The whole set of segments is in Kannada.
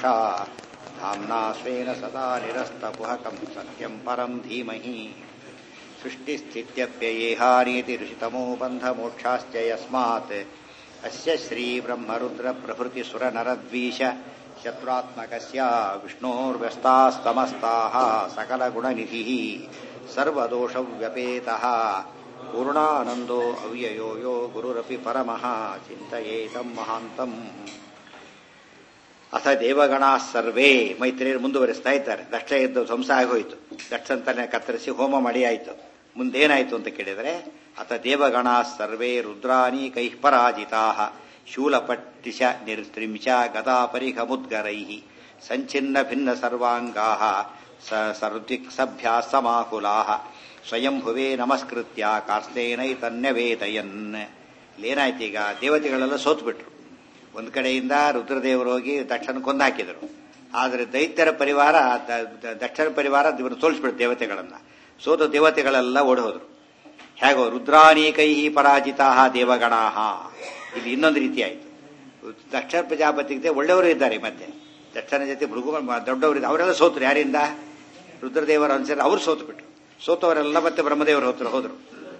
यदुषा धाम्ना स्वेन सदा निरस्तकुहकं सत्यं परं धीमहि सृष्टिस्थित्यप्ययेहानीतिऋषितमो बन्धमोक्षाश्च यस्मात् अस्य श्रीब्रह्मरुद्रप्रभृतिसुरनरद्वीष शत्रुत्मकस्य विष्णोर्व्यस्तास्तमस्ताः सकलगुणनिधिः सर्वदोषव्यपेतः पूर्णानन्दो अव्ययो यो गुरुरपि परमः ಚಿಂತೆಯೇತಂ ಮಹಾಂತಂ ಅಥ ದೇವಗಣಾ ಸರ್ವೇ ಮೈತ್ರಿಯರು ಮುಂದುವರಿಸ್ತಾ ಇದ್ದಾರೆ ದಕ್ಷ ಎದ್ದು ಧ್ವಂಸ ಆಗೋಯ್ತು ದಕ್ಷಂತನೇ ಕತ್ತರಿಸಿ ಹೋಮ ಮಾಡಿ ಆಯ್ತು ಮುಂದೇನಾಯ್ತು ಅಂತ ಕೇಳಿದರೆ ಅಥ ದೇವಗಣಾ ಸರ್ವೇ ರುದ್ರಾಣಿ ಕೈಃ ಪರಾಜಿತಾ ಶೂಲಪಟ್ಟಿಶ ನಿರ್ತ್ರಿಂಶ ಗದಾಪರಿಘಮುದ್ಗರೈ ಸಂಚಿನ್ನ ಭಿನ್ನ ಸರ್ವಾಂಗಾ ಸರ್ದಿಕ್ ಸಭ್ಯಾ ಸಮಾಕುಲಾ ಸ್ವಯಂಭುವೇ ನಮಸ್ಕೃತ್ಯ ಕಾರ್ಸ್ನೇನೈತನ್ಯವೇದಯನ್ ಇಲ್ಲೇನಾಯ್ತು ಈಗ ದೇವತೆಗಳೆಲ್ಲ ಸೋತ್ಬಿಟ್ರು ಒಂದು ಕಡೆಯಿಂದ ರುದ್ರದೇವರು ಹೋಗಿ ದಕ್ಷನ ಕೊಂದಾಕಿದರು ಆದರೆ ದೈತ್ಯರ ಪರಿವಾರ ದಕ್ಷಿಣ ಪರಿವಾರ ಇವರು ಸೋಲಿಸ್ಬಿಡ್ತು ದೇವತೆಗಳನ್ನ ಸೋತ ದೇವತೆಗಳೆಲ್ಲ ಓಡೋದ್ರು ಹೇಗೋ ರುದ್ರಾಣೀಕೈ ಪರಾಜಿತಾ ದೇವಗಣಾ ಇಲ್ಲಿ ಇನ್ನೊಂದು ರೀತಿ ಆಯಿತು ದಕ್ಷಿಣ ಪ್ರಜಾಪತಿಗೆ ಒಳ್ಳೆಯವರು ಇದ್ದಾರೆ ಮತ್ತೆ ದಕ್ಷಿಣ ಜೊತೆ ಭೃಗು ದೊಡ್ಡವರು ಅವರೆಲ್ಲ ಸೋತರು ಯಾರಿಂದ ರುದ್ರದೇವರ ಅನುಸರಿ ಅವ್ರು ಸೋತುಬಿಟ್ರು ಸೋತವರೆಲ್ಲ ಮತ್ತೆ ಬ್ರಹ್ಮದೇವರು ಹೋದ್ರು ಹೋದ್ರು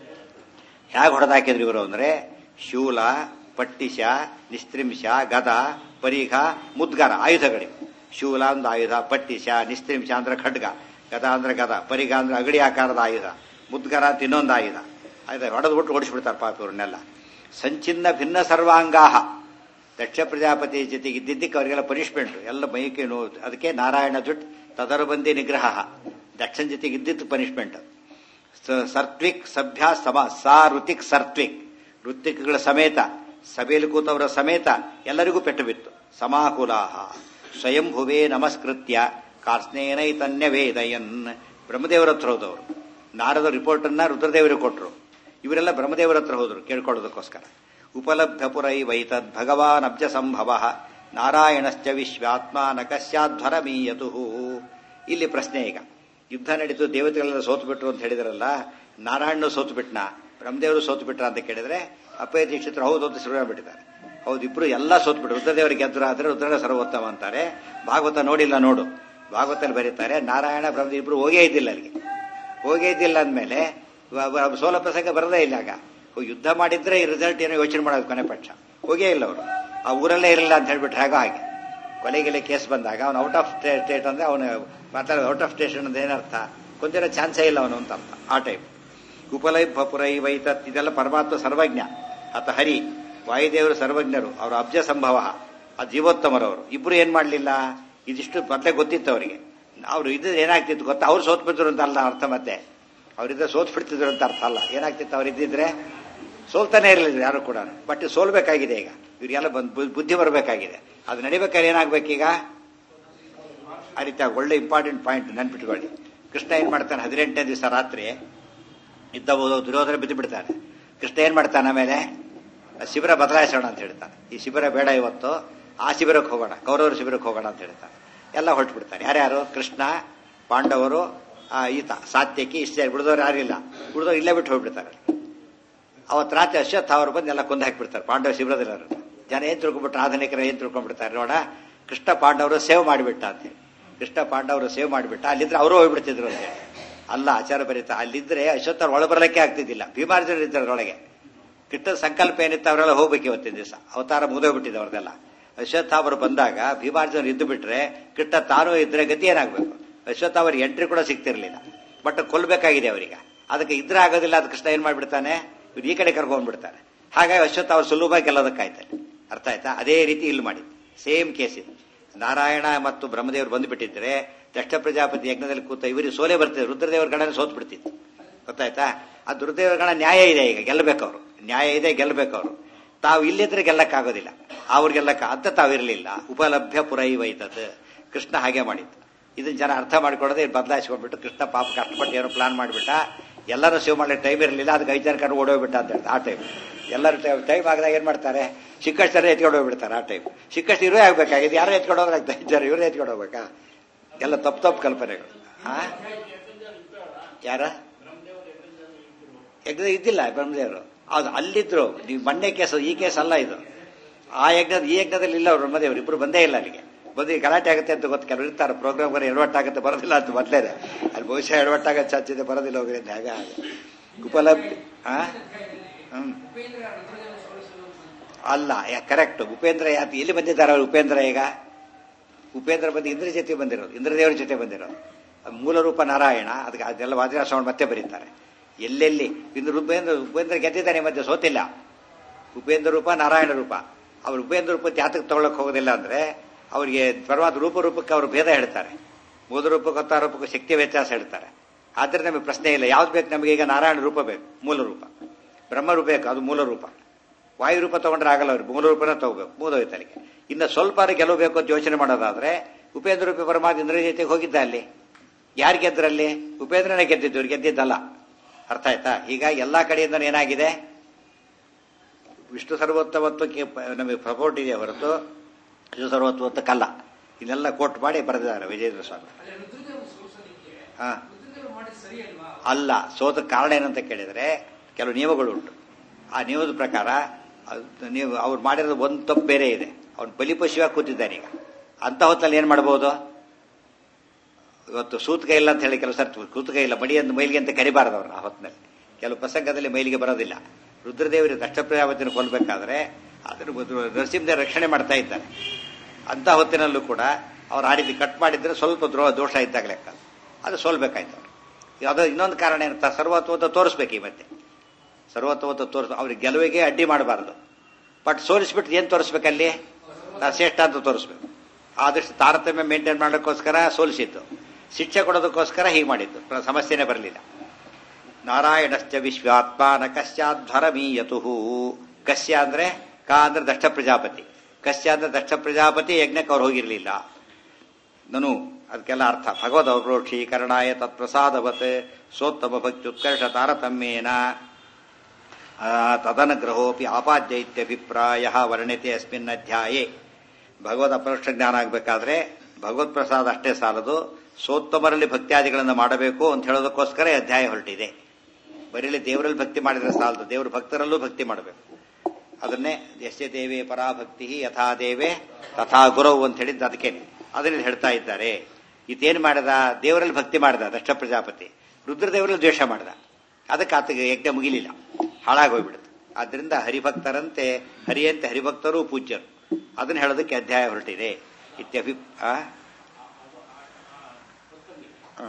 ಹೇಗೆ ಹೊಡೆದಾಕಿದ್ರು ಇವರು ಅಂದ್ರೆ ಶೂಲ ಪಟ್ಟಿಶ ನಿಸ್ತ್ರಿಂಶ ಗದ ಪರೀಘ ಮುದ್ಗರ ಆಯುಧಗಳಿವೆ ಶೂಲ ಒಂದು ಆಯುಧ ಪಟ್ಟಿಶ ನಿಸ್ತ್ರಿಂಶ ಅಂದ್ರೆ ಖಡ್ಗ ಗದ ಅಂದ್ರೆ ಗದ ಪರಿಘ ಅಂದ್ರೆ ಅಗಡಿ ಆಕಾರದ ಆಯುಧ ಮುದ್ಗರ ಅಂತ ಇನ್ನೊಂದು ಆಯುಧ ಆಯುಧ ಹೊಡೆದ್ಬಿಟ್ಟು ಓಡಿಸ್ಬಿಡ್ತಾರೆ ಪಾಪ ಇವ್ರನ್ನೆಲ್ಲ ಸಂಚಿನ್ನ ಭಿನ್ನ ಸರ್ವಾಂಗಾಹ ದಕ್ಷ ಪ್ರಜಾಪತಿ ಜೊತೆಗೆ ಇದ್ದಿದ್ದಕ್ಕೆ ಅವರಿಗೆಲ್ಲ ಪನಿಷ್ಮೆಂಟ್ ಎಲ್ಲ ಮೈಕೆ ನೋವು ಅದಕ್ಕೆ ನಾರಾಯಣ ಜುಟ್ ತದರಬಂದಿ ನಿಗ್ರಹ ದಕ್ಷಿಣ ಜೊತೆಗೆ ಇದ್ದಿದ್ದು ಪನಿಷ್ಮೆಂಟ್ ಸರ್ತ್ವಿಕ್ ಸಭ್ಯ ಸಮ ಸಾ ಋತಿಕ್ ಸರ್ತ್ವಿಕ್ ಋತಿಕ್ಗಳ ಸಮೇತ ಸಭೆಯಲ್ಲಿ ಕೂತವರ ಸಮೇತ ಎಲ್ಲರಿಗೂ ಪೆಟ್ಟು ಬಿತ್ತು ಸಮಾಕುಲಾಹ ಸ್ವಯಂಭುವೇ ನಮಸ್ಕೃತ್ಯ ಕಾರ್ಸ್ನೇನೈತನ್ಯ ವೇದಯನ್ ಬ್ರಹ್ಮದೇವರ ಹತ್ರ ಹೋದವರು ನಾರದ ರಿಪೋರ್ಟ್ ಅನ್ನ ರುದ್ರದೇವರು ಕೊಟ್ಟರು ಇವರೆಲ್ಲ ಬ್ರಹ್ಮದೇವರ ಹತ್ರ ಹೋದ್ರು ಕೇಳ್ಕೊಳ್ಳೋದಕ್ಕೋಸ್ಕರ ಉಪಲಬ್ಧ ಪುರೈ ವೈತದ್ ಭಗವಾನ್ ಅಬ್ಜ ಸಂಭವ ನಾರಾಯಣಶ್ಚ ವಿಶ್ವಾತ್ಮ ನಕಸ್ಯಾಧ್ವರಮೀಯತು ಇಲ್ಲಿ ಪ್ರಶ್ನೆ ಈಗ ಯುದ್ಧ ನಡೀತು ದೇವತೆಗಳೆಲ್ಲ ಸೋತು ಬಿಟ್ರು ಅಂತ ಹೇಳಿದ್ರಲ್ಲ ನಾರಾಯಣ ಸೋತು ಬಿಟ್ನ ಬ್ರಹ್ಮದೇವರು ಸೋತು ಬಿಟ್ರ ಅಂತ ಕೇಳಿದ್ರೆ ಅಪ್ಪಯ್ಯ ದೀಕ್ಷಿತರು ಹೌದು ಅಂತ ಶುರು ಬಿಟ್ಟಿದ್ದಾರೆ ಹೌದು ಇಬ್ರು ಎಲ್ಲ ಸೋತ್ ಬಿಟ್ರು ರುದ್ರದೇವರಿಗೆ ಗೆದ್ರು ಆದ್ರೆ ರುದ್ರನ ಸರ್ವೋತ್ತಮ ಅಂತಾರೆ ಭಾಗವತ ನೋಡಿಲ್ಲ ನೋಡು ಭಾಗವತಲ್ಲಿ ಬರೀತಾರೆ ನಾರಾಯಣ ಬ್ರಹ್ಮ ಇಬ್ರು ಹೋಗೇ ಇದ್ದಿಲ್ಲ ಅಲ್ಲಿಗೆ ಹೋಗೇ ಇದ್ದಿಲ್ಲ ಅಂದಮೇಲೆ ಸೋಲ ಪ್ರಸಂಗ ಬರದೇ ಇಲ್ಲ ಆಗ ಯುದ್ಧ ಮಾಡಿದ್ರೆ ಈ ರಿಸಲ್ಟ್ ಏನೋ ಯೋಚನೆ ಮಾಡೋದು ಕೊನೆ ಪಕ್ಷ ಹೋಗೇ ಇಲ್ಲ ಅವರು ಆ ಊರಲ್ಲೇ ಇರಲಿಲ್ಲ ಅಂತ ಹೇಳ್ಬಿಟ್ರೆ ಹಾಗೋ ಹಾಗೆ ಕೊಲೆಗೆಲೆ ಕೇಸ್ ಬಂದಾಗ ಅವನು ಔಟ್ ಆಫ್ ಸ್ಟೇಟ್ ಅಂದ್ರೆ ಅವನು ಮಾತಾಡೋದು ಔಟ್ ಆಫ್ ಸ್ಟೇಷನ್ ಅಂತ ಏನರ್ಥ ಕೊಂದಿರೋ ಚಾನ್ಸೇ ಇಲ್ಲ ಅವನು ಅಂತ ಅರ್ಥ ಆ ಟೈಪ್ ಕುಪಲೈ ಪುರೈ ವೈತತ್ ಇದೆಲ್ಲ ಪರಮಾತ್ಮ ಸರ್ವಜ್ಞ ಆತ ಹರಿ ವಾಯುದೇವರು ಸರ್ವಜ್ಞರು ಅವರ ಅಬ್ಜ ಸಂಭವ ಆ ಜೀವೋತ್ತಮರವರು ಇಬ್ರು ಏನ್ ಮಾಡ್ಲಿಲ್ಲ ಇದಿಷ್ಟು ಮೊದಲೇ ಗೊತ್ತಿತ್ತು ಅವರಿಗೆ ಅವ್ರು ಇದು ಏನಾಗ್ತಿತ್ತು ಗೊತ್ತಾ ಅವ್ರು ಸೋತ್ ಬಿಡ್ತಿದ್ರು ಅಂತ ಅಲ್ಲ ಅರ್ಥ ಮತ್ತೆ ಅವರಿದ್ದ ಸೋತ್ ಬಿಡ್ತಿದ್ರು ಅಂತ ಅರ್ಥ ಅಲ್ಲ ಏನಾಗ್ತಿತ್ತು ಅವ್ರಿದ್ದಿದ್ರೆ ಸೋಲ್ತಾನೆ ಇರಲಿಲ್ಲ ಯಾರು ಕೂಡ ಬಟ್ ಸೋಲ್ಬೇಕಾಗಿದೆ ಈಗ ಇವ್ರಿಗೆಲ್ಲ ಬಂದ್ ಬುದ್ಧಿ ಬರಬೇಕಾಗಿದೆ ಅದು ನಡಿಬೇಕಾದ್ರೆ ಏನಾಗ್ಬೇಕೀಗ ಆ ರೀತಿ ಒಳ್ಳೆ ಇಂಪಾರ್ಟೆಂಟ್ ಪಾಯಿಂಟ್ ನೆನ್ಪಿಟ್ಕೊಳ್ಳಿ ಕೃಷ್ಣ ಏನ್ ಮಾಡ್ತಾನೆ ಹದಿನೆಂಟನೇ ದಿವಸ ರಾತ್ರಿ ಇದ್ದ ದುರ್ಯೋಧನ ಬಿದ್ದು ಬಿಡ್ತಾನೆ ಕೃಷ್ಣ ಏನ್ ಮಾಡ್ತಾನೆ ಆಮೇಲೆ ಶಿಬಿರ ಬದಲಾಯಿಸೋಣ ಅಂತ ಹೇಳ್ತಾನೆ ಈ ಶಿಬಿರ ಬೇಡ ಇವತ್ತು ಆ ಶಿಬಿರಕ್ಕೆ ಹೋಗೋಣ ಕೌರವರ ಶಿಬಿರಕ್ಕೆ ಹೋಗೋಣ ಅಂತ ಹೇಳ್ತಾನೆ ಎಲ್ಲ ಹೊರಟು ಬಿಡ್ತಾರೆ ಯಾರ್ಯಾರು ಕೃಷ್ಣ ಪಾಂಡವರು ಈತ ಸಾತ್ಯಕಿ ಇಷ್ಟ ಬಿಡಿದವ್ರು ಯಾರಿಲ್ಲ ಬಿಡಿದವ್ರು ಇಲ್ಲೇ ಬಿಟ್ಟು ಹೋಗ್ಬಿಡ್ತಾರೆ ಅವತ್ತು ರಾತ್ರಿ ಅಶ್ವತ್ಥ ಅವರು ಬಂದು ಎಲ್ಲ ಕೊಂದು ಹಾಕಿಬಿಡ್ತಾರೆ ಪಾಂಡವ ಶಿಬಿರದಲ್ಲರು ಜನ ಏನ್ ತಿಳ್ಕೊಂಡ್ಬಿಟ್ರೆ ಆಧುನಿಕರು ಏನ್ ತಿಳ್ಕೊಂಡ್ಬಿಡ್ತಾರೆ ನೋಡ ಕೃಷ್ಣ ಪಾಂಡವರು ಸೇವ್ ಮಾಡಿಬಿಟ್ಟ ಅಂತ ಕೃಷ್ಣ ಪಾಂಡವರು ಸೇವ್ ಮಾಡಿಬಿಟ್ಟ ಅಲ್ಲಿದ್ರೆ ಅವರು ಹೋಗ್ಬಿಡ್ತಿದ್ರು ಅಂತ ಹೇಳಿ ಅಲ್ಲ ಆಚಾರ ಬರೀತಾ ಅಲ್ಲಿದ್ರೆ ಅಶ್ವತ್ಥವ್ರು ಒಳ ಬರಲಿಕ್ಕೆ ಆಗ್ತಿದ್ದಿಲ್ಲ ಭೀಮಾರ್ಜನ ಇದ್ದಾರೆ ಒಳಗೆ ಕೃಷ್ಣದ ಸಂಕಲ್ಪ ಏನಿತ್ತು ಅವರೆಲ್ಲ ಹೋಗ್ಬೇಕು ಇವತ್ತಿನ ದಿವಸ ಅವತಾರ ಮುಗಿದೋಗ್ಬಿಟ್ಟಿದೆ ಅವ್ರದೆಲ್ಲ ಅಶ್ವತ್ಥ ಅವರು ಬಂದಾಗ ಭೀಮಾರ್ಜನ ಇದ್ದು ಬಿಟ್ರೆ ಕೃಷ್ಣ ತಾನು ಇದ್ರೆ ಗತಿ ಏನಾಗಬೇಕು ಅಶ್ವತ್ಥ ಅವ್ರಿಗೆ ಎಂಟ್ರಿ ಕೂಡ ಸಿಗ್ತಿರ್ಲಿಲ್ಲ ಬಟ್ ಕೊಲ್ಬೇಕಾಗಿದೆ ಅವರಿಗೆ ಅದಕ್ಕೆ ಇದ್ರೆ ಆಗೋದಿಲ್ಲ ಅದು ಕೃಷ್ಣ ಏನ್ ಮಾಡ್ಬಿಡ್ತಾನೆ ಇವ್ರು ಈ ಕಡೆ ಕರ್ಕೊಂಡ್ಬಿಡ್ತಾರೆ ಹಾಗಾಗಿ ಅಶ್ವತ್ಥ ಅವ್ರು ಸುಲಭವಾಗಿ ಗೆಲ್ಲೋದಕ್ಕಾಯ್ತಾರೆ ಅರ್ಥ ಆಯ್ತಾ ಅದೇ ರೀತಿ ಇಲ್ಲಿ ಮಾಡಿದ್ದು ಸೇಮ್ ಕೇಸ್ ಇದು ನಾರಾಯಣ ಮತ್ತು ಬ್ರಹ್ಮದೇವರು ಬಂದುಬಿಟ್ಟಿದ್ರೆ ದಕ್ಷ ಪ್ರಜಾಪತಿ ಯಜ್ಞದಲ್ಲಿ ಕೂತ ಇವರಿಗೆ ಸೋಲೆ ಬರ್ತಿದ್ರು ರುದ್ರದೇವರ ಗಣನೆ ಸೋತ್ ಬಿಡ್ತಿತ್ತು ಗೊತ್ತಾಯ್ತಾ ಆ ದುರ್ದೇವರ ಗಣ ನ್ಯಾಯ ಇದೆ ಈಗ ಗೆಲ್ಲಬೇಕು ಅವರು ನ್ಯಾಯ ಇದೆ ಗೆಲ್ಲಬೇಕು ಅವರು ತಾವು ಇಲ್ಲಿದ್ರೆ ಗೆಲ್ಲಕ್ಕಾಗೋದಿಲ್ಲ ಅವ್ರು ಗೆಲ್ಲಕ್ಕ ಅಂತ ತಾವಿರಲಿಲ್ಲ ಉಪಲಭ್ಯ ಪುರೈವೈತತ್ ಕೃಷ್ಣ ಹಾಗೆ ಮಾಡಿದ್ದು ಇದನ್ನ ಜನ ಅರ್ಥ ಮಾಡ್ಕೊಳ್ಳೋದೇ ಬದಲಾಯಿಸ್ಕೊಂಡ್ಬಿಟ್ಟು ಕೃಷ್ಣ ಪಾಪ ಕಷ್ಟಪಟ್ಟು ಏನೋ ಪ್ಲಾನ್ ಮಾಡಿಬಿಟ್ಟ ಎಲ್ಲರೂ ಸೇವ್ ಮಾಡಲಿಕ್ಕೆ ಟೈಮ್ ಇರಲಿಲ್ಲ ಅದಕ್ಕೆ ಐದು ಜನ ಕಡೆ ಓಡೋಗ್ಬಿಟ್ಟ ಅಂತ ಹೇಳ್ತಾರೆ ಆ ಟೈಮ್ ಎಲ್ಲರೂ ಟೈಮ್ ಟೈಮ್ ಆಗದಾಗ ಏನ್ ಮಾಡ್ತಾರೆ ಸಿಕ್ಕಷ್ಟು ಜನ ಎತ್ಕೊಂಡು ಹೋಗ್ಬಿಡ್ತಾರೆ ಆ ಟೈಮ್ ಸಿಕ್ಕಷ್ಟು ಇವರೇ ಆಗ್ಬೇಕಾಗಿದೆ ಯಾರು ಎತ್ಕೊಂಡು ಹೋಗ್ಲಾಗ್ತಾ ಇದ್ದಾರೆ ಇವರೇ ಎತ್ಕೊಂಡು ಹೋಗ್ಬೇಕಾ ಎಲ್ಲ ತಪ್ಪು ತಪ್ಪು ಕಲ್ಪನೆಗಳು ಹಾ ಯಾರ ಯಜ್ಞ ಇದ್ದಿಲ್ಲ ಬ್ರಹ್ಮದೇವರು ಅದು ಅಲ್ಲಿದ್ರು ನೀವು ಮೊನ್ನೆ ಕೇಸ್ ಈ ಕೇಸ್ ಅಲ್ಲ ಇದು ಆ ಯಜ್ಞದ ಈ ಯಜ್ಞದಲ್ಲಿ ಇಲ್ಲ ಬ್ರಹ್ಮದೇವರು ಇಬ್ರು ಬಂದೇ ಇಲ್ಲ ಅಲ್ಲಿಗೆ ಬಂದು ಗಲಾಟೆ ಆಗುತ್ತೆ ಅಂತ ಗೊತ್ತು ಕೆಲವರು ಇರ್ತಾರೆ ಪ್ರೋಗ್ರಾಮ್ಗಳು ಎಡವಟ್ಟಾಗುತ್ತೆ ಬರೋದಿಲ್ಲ ಅಂತ ಮೊದಲೇನೆ ಅಲ್ಲಿ ಬಹುಶಃ ಎಡವಟ್ಟಾಗತ್ತೆ ಚಾಚಿದೆ ಬರೋದಿಲ್ಲ ಹೋಗ್ರಿ ಅಂತ ಹಾಗೆ ಹಾಗೆ ಉಪಲಬ್ಧಿ ಆ ಹ್ಮ್ ಅಲ್ಲ ಕರೆಕ್ಟ್ ಉಪೇಂದ್ರ ಯಾತಿ ಎಲ್ಲಿ ಬಂದಿದ್ದಾರೆ ಅವ್ರು ಉಪೇಂದ್ರ ಈಗ ಉಪೇಂದ್ರ ಬಂದು ಇಂದ್ರ ಜೊತೆ ಬಂದಿರೋದು ಇಂದ್ರದೇವರ ಜೊತೆ ಬಂದಿರೋದು ಅದು ಮೂಲ ರೂಪ ನಾರಾಯಣ ಅದಕ್ಕೆ ಅದೆಲ್ಲ ವಾದಿರಾಶ್ರವಣ ಮತ್ತೆ ಬರೀತಾರೆ ಎಲ್ಲೆಲ್ಲಿ ಇಂದ್ರ ಉಪೇಂದ್ರ ಉಪೇಂದ್ರ ಗೆದ್ದಿದ್ದಾನೆ ಮಧ್ಯೆ ಸೋತಿಲ್ಲ ಉಪೇಂದ್ರ ರೂಪ ನಾರಾಯಣ ರೂಪ ಅವ್ರು ಉಪೇಂದ್ರ ರೂಪ ಜಾತಕ್ಕೆ ತಗೊಳಕ್ ಹೋಗೋದಿಲ್ಲ ಅಂದ್ರೆ ಅವರಿಗೆ ಪರವಾದ ರೂಪ ರೂಪಕ್ಕೆ ಅವರು ಭೇದ ಹೇಳ್ತಾರೆ ಮೂಲ ರೂಪಕ್ಕೆ ಹೊತ್ತ ರೂಪಕ್ಕೂ ಶಕ್ತಿ ವ್ಯತ್ಯಾಸ ಹೇಳ್ತಾರೆ ಆದ್ರೆ ನಮಗೆ ಪ್ರಶ್ನೆ ಇಲ್ಲ ಯಾವ್ದು ಬೇಕು ನಮಗೆ ಈಗ ನಾರಾಯಣ ರೂಪ ಬೇಕು ಮೂಲ ರೂಪ ಬ್ರಹ್ಮ ರೂಪ ಬೇಕು ಅದು ಮೂಲ ರೂಪ ವಾಯು ರೂಪ ತಗೊಂಡ್ರೆ ಆಗಲ್ಲ ಅವ್ರಿಗೆ ಮೂಲ ರೂಪನ ತಗೋಬೇಕು ಮೂದೋಯ್ತಲಿಗೆ ಇನ್ನು ಸ್ವಲ್ಪ ಗೆಲುವು ಬೇಕು ಅಂತ ಯೋಚನೆ ಮಾಡೋದಾದ್ರೆ ಉಪೇಂದ್ರ ರೂಪಿ ಪರಮಾತ್ಮ ಇಂದ್ರ ಜೊತೆಗೆ ಹೋಗಿದ್ದ ಅಲ್ಲಿ ಯಾರು ಗೆದ್ರಲ್ಲಿ ಉಪೇಂದ್ರನೇ ಗೆದ್ದಿದ್ದು ಇವ್ರು ಗೆದ್ದಿದ್ದಲ್ಲ ಅರ್ಥ ಆಯ್ತಾ ಈಗ ಎಲ್ಲಾ ಕಡೆಯಿಂದ ಏನಾಗಿದೆ ವಿಷ್ಣು ಸರ್ವೋತ್ತಮತ್ವಕ್ಕೆ ಪ- ನಮಗೆ ಸಪೋರ್ಟ್ ಇದೆ ಹೊರತು ವಿಷ್ಣು ಸರ್ವೋತ್ತಮತ್ವಕ್ಕಲ್ಲ ಇದೆಲ್ಲ ಕೋಟ್ ಮಾಡಿ ಬರೆದಿದ್ದಾರೆ ವಿಜೇಂದ್ರ ಸ್ವಾಮಿ ಹಾ ಅಲ್ಲ ಸೋತ ಕಾರಣ ಏನಂತ ಕೇಳಿದ್ರೆ ಕೆಲವು ನಿಯಮಗಳು ಉಂಟು ಆ ನಿಯಮದ ಪ್ರಕಾರ ಅದು ನೀವು ಅವ್ರು ಮಾಡಿರೋದು ಒಂದು ತಪ್ಪು ಬೇರೆ ಇದೆ ಅವ್ನು ಬಲಿಪಶುವಾಗಿ ಕೂತಿದ್ದಾನೆ ಈಗ ಅಂತ ಹೊತ್ತಲ್ಲಿ ಏನ್ ಮಾಡ್ಬೋದು ಇವತ್ತು ಸೂತಕ ಇಲ್ಲ ಅಂತ ಹೇಳಿ ಕೆಲವು ಸರ್ತಿ ಸೂತಕ ಇಲ್ಲ ಮಡಿ ಅಂತ ಮೈಲಿಗೆ ಅಂತ ಕರಿಬಾರದು ಅವ್ರನ್ನ ಆ ಹೊತ್ತಿನಲ್ಲಿ ಕೆಲವು ಪ್ರಸಂಗದಲ್ಲಿ ಮೈಲಿಗೆ ಬರೋದಿಲ್ಲ ರುದ್ರದೇವರು ದಕ್ಷ ಪ್ರಜಾಪತಿನ ಕೊಲ್ಬೇಕಾದ್ರೆ ಅದನ್ನು ಮೊದಲು ನರಸಿಂಹದೇವ ರಕ್ಷಣೆ ಮಾಡ್ತಾ ಇದ್ದಾರೆ ಅಂತ ಹೊತ್ತಿನಲ್ಲೂ ಕೂಡ ಅವ್ರು ಆ ರೀತಿ ಕಟ್ ಮಾಡಿದ್ರೆ ಸ್ವಲ್ಪ ದ್ರೋಹ ದೋಷ ಇದ್ದಾಗ ಲೆಕ್ಕ ಅದು ಸೋಲ್ಬೇಕಾಯ್ತು ಅವ್ರು ಅದು ಇನ್ನೊಂದು ಕಾರಣ ಏನಂತ ಸರ್ವತ್ವತ ತೋರಿಸ್ಬೇಕು ಈ ಮತ್ತೆ ಸರ್ವತ್ವತ ತೋರಿಸ್ ಅವ್ರಿಗೆ ಗೆಲುವಿಗೆ ಅಡ್ಡಿ ಮಾಡಬಾರ್ದು ಬಟ್ ಸೋಲಿಸ್ಬಿಟ್ಟು ಏನ್ ತೋರಿಸ್ಬೇಕಲ್ಲಿ ನಾ ಶ್ರೇಷ್ಠ ಅಂತ ತೋರಿಸ್ಬೇಕು ಆದಷ್ಟು ತಾರತಮ್ಯ ಮೇಂಟೈನ್ ಮಾಡೋಕ್ಕೋಸ್ಕರ ಸೋಲಿಸಿದ್ದು ಶಿಕ್ಷೆ ಕೊಡೋದಕ್ಕೋಸ್ಕರ ಹೀಗೆ ಮಾಡಿದ್ದು ಪ್ರ- ಸಮಸ್ಯೆನೇ ಬರಲಿಲ್ಲ ನಾರಾಯಣಶ್ಚ ವಿಶ್ವಾತ್ಮ ನ ಕಶ್ಚಾಧ್ವರಮೀಯತು ಕಶ್ಯ ಅಂದ್ರೆ ಕ ಅಂದ್ರೆ ದಕ್ಷ ಪ್ರಜಾಪತಿ ಕಶ್ಯ ಅಂದ್ರೆ ದಕ್ಷ ಪ್ರಜಾಪತಿ ಯಜ್ಞಕ್ಕೆ ಅವ್ರು ಹೋಗಿರ್ಲಿಲ್ಲ ನನು ಅದಕ್ಕೆಲ್ಲ ಅರ್ಥ ಭಗವದ್ ಔರೋಕ್ಷೀಕರಣಾಯ ತತ್ಪ್ರಸಾದವತ್ ಸೋತ್ತಮ ಭಕ್ತಿ ಉತ್ಕರ್ಷ ತಾರತಮ್ಯೇನ ಆ, ತದನುಗ್ರಹೋಪಿ ಆಪಾದ್ಯ ಇತ್ಯಭಿಪ್ರಾಯ ವರ್ಣ್ಯತೆ ಅಸ್ಮಿನ್ ಅಧ್ಯಾಯೇ ಭಗವದ್ ಅಪರೋಕ್ಷ ಜ್ಞಾನ ಆಗಬೇಕಾದ್ರೆ ಭಗವತ್ ಪ್ರಸಾದ ಅಷ್ಟೇ ಸಾಲದು ಸೋತ್ತಮರಲ್ಲಿ ಭಕ್ತ್ಯಾದಿಗಳನ್ನು ಮಾಡಬೇಕು ಅಂತ ಹೇಳೋದಕ್ಕೋಸ್ಕರ ಈ ಅಧ್ಯಾಯ ಹೊರಟಿದೆ ಬರೀಲಿ ದೇವರಲ್ಲಿ ಭಕ್ತಿ ಮಾಡಿದ್ರೆ ಸಾಲದು ದೇವರ ಭಕ್ತರಲ್ಲೂ ಭಕ್ತಿ ಮಾಡಬೇಕು ಅದನ್ನೇ ಯಶ್ಯ ದೇವೇ ಪರಾಭಕ್ತಿ ಯಥಾ ದೇವೇ ತಥಾ ಗುರವು ಅಂತ ಹೇಳಿದ್ದು ಅದಕ್ಕೆ ಅದರಲ್ಲಿ ಹೇಳ್ತಾ ಇದ್ದಾರೆ ಇದೇನ್ ಮಾಡಿದ ದೇವರಲ್ಲಿ ಭಕ್ತಿ ಮಾಡಿದ ದಕ್ಷ ಪ್ರಜಾಪತಿ ರುದ್ರದೇವರಲ್ಲಿ ದ್ವೇಷ ಮಾಡಿದ ಅದಕ್ಕೆ ಆತಗೆ ಯಜ್ಞ ಮುಗಿಲಿಲ್ಲ ಹಾಳಾಗೋಗ್ಬಿಡುತ್ತೆ ಆದ್ರಿಂದ ಹರಿಭಕ್ತರಂತೆ ಹರಿಯಂತೆ ಹರಿಭಕ್ತರು ಪೂಜ್ಯರು ಅದನ್ನ ಹೇಳೋದಕ್ಕೆ ಅಧ್ಯಾಯ ಹೊರಟಿದೆ ಇತ್ಯಭಿ ಆ? ಆ.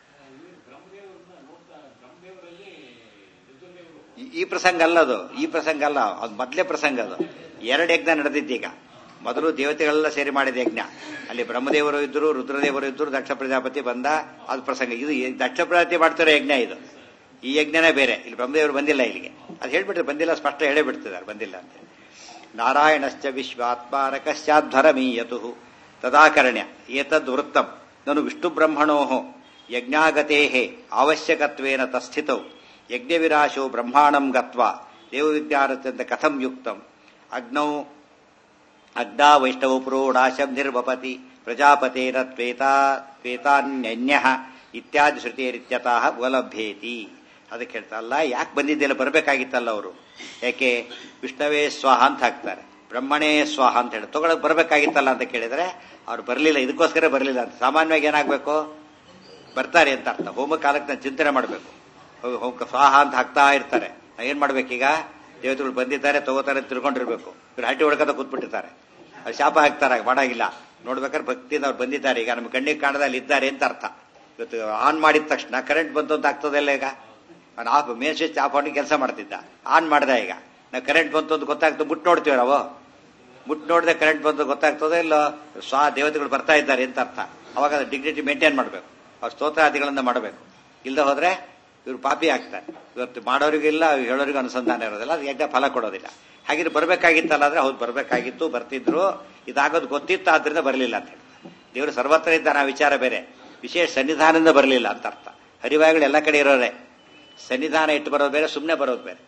ಈ- ಈ ಪ್ರಸಂಗ ಅಲ್ಲ ಅದು ಈ ಪ್ರಸಂಗ ಅಲ್ಲ ಅದು ಮೊದಲೇ ಪ್ರಸಂಗ ಅದು ಎರಡು ಯಜ್ಞ ನಡೆದಿದ್ದೀಗ ಮೊದಲು ದೇವತೆಗಳೆಲ್ಲ ಸೇರಿ ಮಾಡಿದ ಯಜ್ಞ ಅಲ್ಲಿ ಬ್ರಹ್ಮದೇವರು ಇದ್ರು ರುದ್ರದೇವರು ಇದ್ರು ದಕ್ಷ ಪ್ರಜಾಪತಿ ಬಂದ ಅದು ಪ್ರಸಂಗ ಇದು ಈ ದಕ್ಷ ಪ್ರಜಾಪತಿ ಮಾಡ್ತಿರೋ ಯಜ್ಞ ಇದು ಈ ಯಜ್ಞನೇ ಬೇರೆ ಇಲ್ಲಿ ಬ್ರಹ್ಮದೇವರು ಬಂದಿಲ್ಲ ಇಲ್ಲಿಗೆ ಅದು ಹೇಳ್ಬಿಟ್ರೆ ಬಂದಿಲ್ಲ ಸ್ಪಷ್ಟ ಹೇಳೇ ಬಿಡ್ತಿದ್ದಾರೆ ಬಂದಿಲ್ಲ ಅಂತ ನಾರಾಯಣಶ್ಚ ವಿಶ್ವಾತ್ಮಾನ ಕಶ್ಚಾಧ್ವರಮೀಯತು ತದಾಕರ್ಣ್ಯ ಏತದ್ ವೃತ್ತಂ ನನು ವಿಷ್ಣು ಬ್ರಹ್ಮಣೋ ಯಜ್ಞಾಗತೆ ಅವಶ್ಯಕತ್ವೇನ ತಸ್ಥಿತೌ ಯಜ್ಞವಿರಾಶೋ ಬ್ರಹ್ಮಾಣಂ ಗತ್ವಾ ದೇವವಿಜ್ಞಾನತ್ಯಂತ ಕಥಂ ಯುಕ್ತಂ ಅಗ್ನೌ ಅಗ್ನಾ ವೈಷ್ಣವ ಪುರೋಡಾಶಂ ನಿರ್ವಪತಿ ಪ್ರಜಾಪತೇನ ತ್ವೇತಾ ತ್ವೇತಾನ್ಯನ್ಯ ಇತ್ಯಾದಿ ಶ್ರುತಿಯರಿತ್ಯತಃ ಉಪಲಭ್ಯೇತಿ ಅದಕ್ಕೆ ಹೇಳ್ತಾರಲ್ಲ ಯಾಕೆ ಬಂದಿದ್ದೆಲ್ಲ ಬರಬೇಕಾಗಿತ್ತಲ್ಲ ಅವರು ಯಾಕೆ ವಿಷ್ಣವೇ ಸ್ವಾಹ ಅಂತ ಹಾಕ್ತಾರೆ ಬ್ರಹ್ಮಣೇ ಸ್ವಾಹ ಅಂತ ಹೇಳಿ ತಗೊಳಕ್ ಬರಬೇಕಾಗಿತ್ತಲ್ಲ ಅಂತ ಕೇಳಿದ್ರೆ ಅವ್ರು ಬರಲಿಲ್ಲ ಇದಕ್ಕೋಸ್ಕರ ಬರಲಿಲ್ಲ ಅಂತ ಸಾಮಾನ್ಯವಾಗಿ ಏನಾಗಬೇಕು ಬರ್ತಾರೆ ಅಂತ ಅರ್ಥ ಹೋಮ ಕಾಲಕ್ಕೆ ನಾನು ಚಿಂತನೆ ಮಾಡಬೇಕು ಹೋಮ ಸ್ವಾಹ ಅಂತ ಹಾಕ್ತಾ ಇರ್ತಾರೆ ನಾ ಏನ್ ಮಾಡ್ಬೇಕೀಗ ದೇವತೆಗಳು ಬಂದಿದ್ದಾರೆ ತಗೋತಾರೆ ತಿಳ್ಕೊಂಡಿರ್ಬೇಕು ಇವ್ರು ಹಟ್ಟಿ ಹೊಡ್ಕತ ಕೂತ್ಬಿಟ್ಟಿರ್ತಾರೆ ಅವ್ರು ಶಾಪ ಹಾಕ್ತಾರೆ ಮಾಡಾಗಿಲ್ಲ ನೋಡ್ಬೇಕಾದ್ರೆ ಭಕ್ತಿಯಿಂದ ಅವ್ರು ಬಂದಿದ್ದಾರೆ ಈಗ ನಮ್ಮ ಕಣ್ಣಿಗೆ ಕಾಣದ ಅಲ್ಲಿ ಇದ್ದಾರೆ ಅಂತ ಅರ್ಥ ಇವತ್ತು ಆನ್ ಮಾಡಿದ ತಕ್ಷಣ ಕರೆಂಟ್ ಬಂತು ಅಂತ ಆಗ್ತದಲ್ಲ ಈಗ ನಾನು ಆಫ್ ಮೇನ್ ಸ್ವಿಚ್ ಆಫ್ ಮಾಡಿ ಕೆಲಸ ಮಾಡ್ತಿದ್ದ ಆನ್ ಮಾಡ್ದೆ ಈಗ ನಾವು ಕರೆಂಟ್ ಬಂತು ಅಂತ ಗೊತ್ತಾಗ್ತದೆ ಮುಟ್ಟು ನೋಡ್ತೀವಿ ನಾವು ಮುಟ್ಟು ನೋಡಿದ್ರೆ ಕರೆಂಟ್ ಬಂದು ಗೊತ್ತಾಗ್ತದೆ ಇಲ್ಲ ಸ್ವ ದೇವತೆಗಳು ಬರ್ತಾ ಇದ್ದಾರೆ ಅಂತ ಅರ್ಥ ಅವಾಗ ಡಿಗ್ನಿಟಿ ಮೇಂಟೈನ್ ಮಾಡಬೇಕು ಅವ್ರ ಸ್ತೋತ್ರಾದಿಗಳನ್ನ ಮಾಡಬೇಕು ಇಲ್ಲದೆ ಹೋದ್ರೆ ಇವ್ರು ಪಾಪಿ ಆಗ್ತಾರೆ ಇವತ್ತು ಮಾಡೋರಿಗೂ ಇಲ್ಲ ಹೇಳೋರಿಗೂ ಅನುಸಂಧಾನ ಇರೋದಿಲ್ಲ ಅದು ಯಜ್ಞ ಫಲ ಕೊಡೋದಿಲ್ಲ ಹಾಗಿದ್ರೆ ಬರಬೇಕಾಗಿತ್ತಲ್ಲ ಅಂದ್ರೆ ಹೌದು ಬರಬೇಕಾಗಿತ್ತು ಬರ್ತಿದ್ರು ಇದಾಗೋದು ಗೊತ್ತಿತ್ತು ಆದ್ರಿಂದ ಬರಲಿಲ್ಲ ಅಂತ ಹೇಳಿ ದೇವರು ಸರ್ವತ್ರ ಇದ್ದಾನೆ ಆ ವಿಚಾರ ಬೇರೆ ವಿಶೇಷ ಸನ್ನಿಧಾನದಿಂದ ಬರಲಿಲ್ಲ ಅಂತ ಅರ್ಥ ಹರಿವಾಗಳು ಎಲ್ಲ ಕಡೆ ಇರೋರೆ ಸನ್ನಿಧಾನ ಇಟ್ಟು ಬರೋದು ಬೇರೆ ಸುಮ್ಮನೆ ಬರೋದು ಬೇರೆ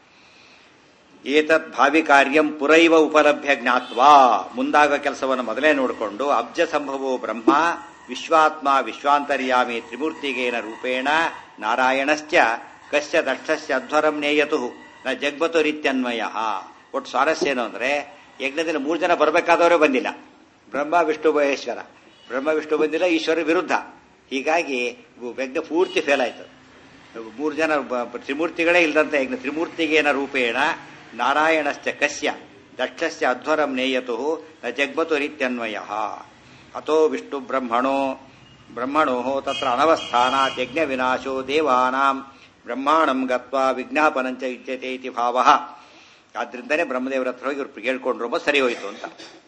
ಏತತ್ ಭಾವಿ ಕಾರ್ಯಂ ಪುರೈವ ಉಪಲಭ್ಯ ಜ್ಞಾತ್ವಾ ಮುಂದಾಗ ಕೆಲಸವನ್ನು ಮೊದಲೇ ನೋಡಿಕೊಂಡು ಅಬ್ಜ ಸಂಭವೋ ಬ್ರಹ್ಮ ವಿಶ್ವಾತ್ಮ ವಿಶ್ವಾಂತರ್ಯಾಮಿ ತ್ರಿಮೂರ್ತಿಗೇನ ರೂಪೇಣ ನಾರಾಯಣಶ್ಚ ಕಶ್ಚ ದಕ್ಷಸ್ಯ ಅಧ್ವರಂ ನೇಯತು ನ ಜಗ್ಬತು ರೀತ್ಯನ್ವಯ ಒಟ್ಟು ಸ್ವಾರಸ್ಯ ಏನು ಅಂದ್ರೆ ಯಜ್ಞದಲ್ಲಿ ಮೂರು ಜನ ಬರಬೇಕಾದವರೇ ಬಂದಿಲ್ಲ ಬ್ರಹ್ಮ ವಿಷ್ಣು ಮಹೇಶ್ವರ ಬ್ರಹ್ಮ ವಿಷ್ಣು ಬಂದಿಲ್ಲ ಈಶ್ವರ ವಿರುದ್ಧ ಹೀಗಾಗಿ ಯಜ್ಞ ಪೂರ್ತಿ ಫೇಲ್ ಆಯ್ತು ಮೂರು ಜನ ಬ- ತ್ರಿಮೂರ್ತಿಗಳೇ ಇಲ್ಲದಂತ ಯಜ್ಞ ತ್ರಿಮೂರ್ತಿಗೇನ ರೂಪೇಣ ನಾರಾಯಣಶ್ಚ ಕಸ್ಯ ದಕ್ಷಸ್ಯ ಅಧ್ವರಂ ನೇಯತು ನ ಜಗ್ಮತು ರೀತ್ಯನ್ವಯ ಅತೋ ವಿಷ್ಣು ಬ್ರಹ್ಮಣೋ ಬ್ರಹ್ಮಣೋ ತತ್ರ ಅನವಸ್ಥಾನಾತ್ ಯಜ್ಞ ವಿನಾಶೋ ದೇವಾನಾಂ ಬ್ರಹ್ಮಾಣಂ ಗತ್ವಾ ವಿಜ್ಞಾಪನಂಚ ಯುಜ್ಯತೆ ಇತಿ ಭಾವ ಆದ್ರಿಂದನೇ ಬ್ರಹ್ಮದೇವರ ಹತ್ರ ಹೋಗಿ ಇವ್ರು ಕೇಳ್ಕೊಂಡ್ರು ಎಂಬುದು ಸರಿ ಹೋಯಿತು ಅಂತ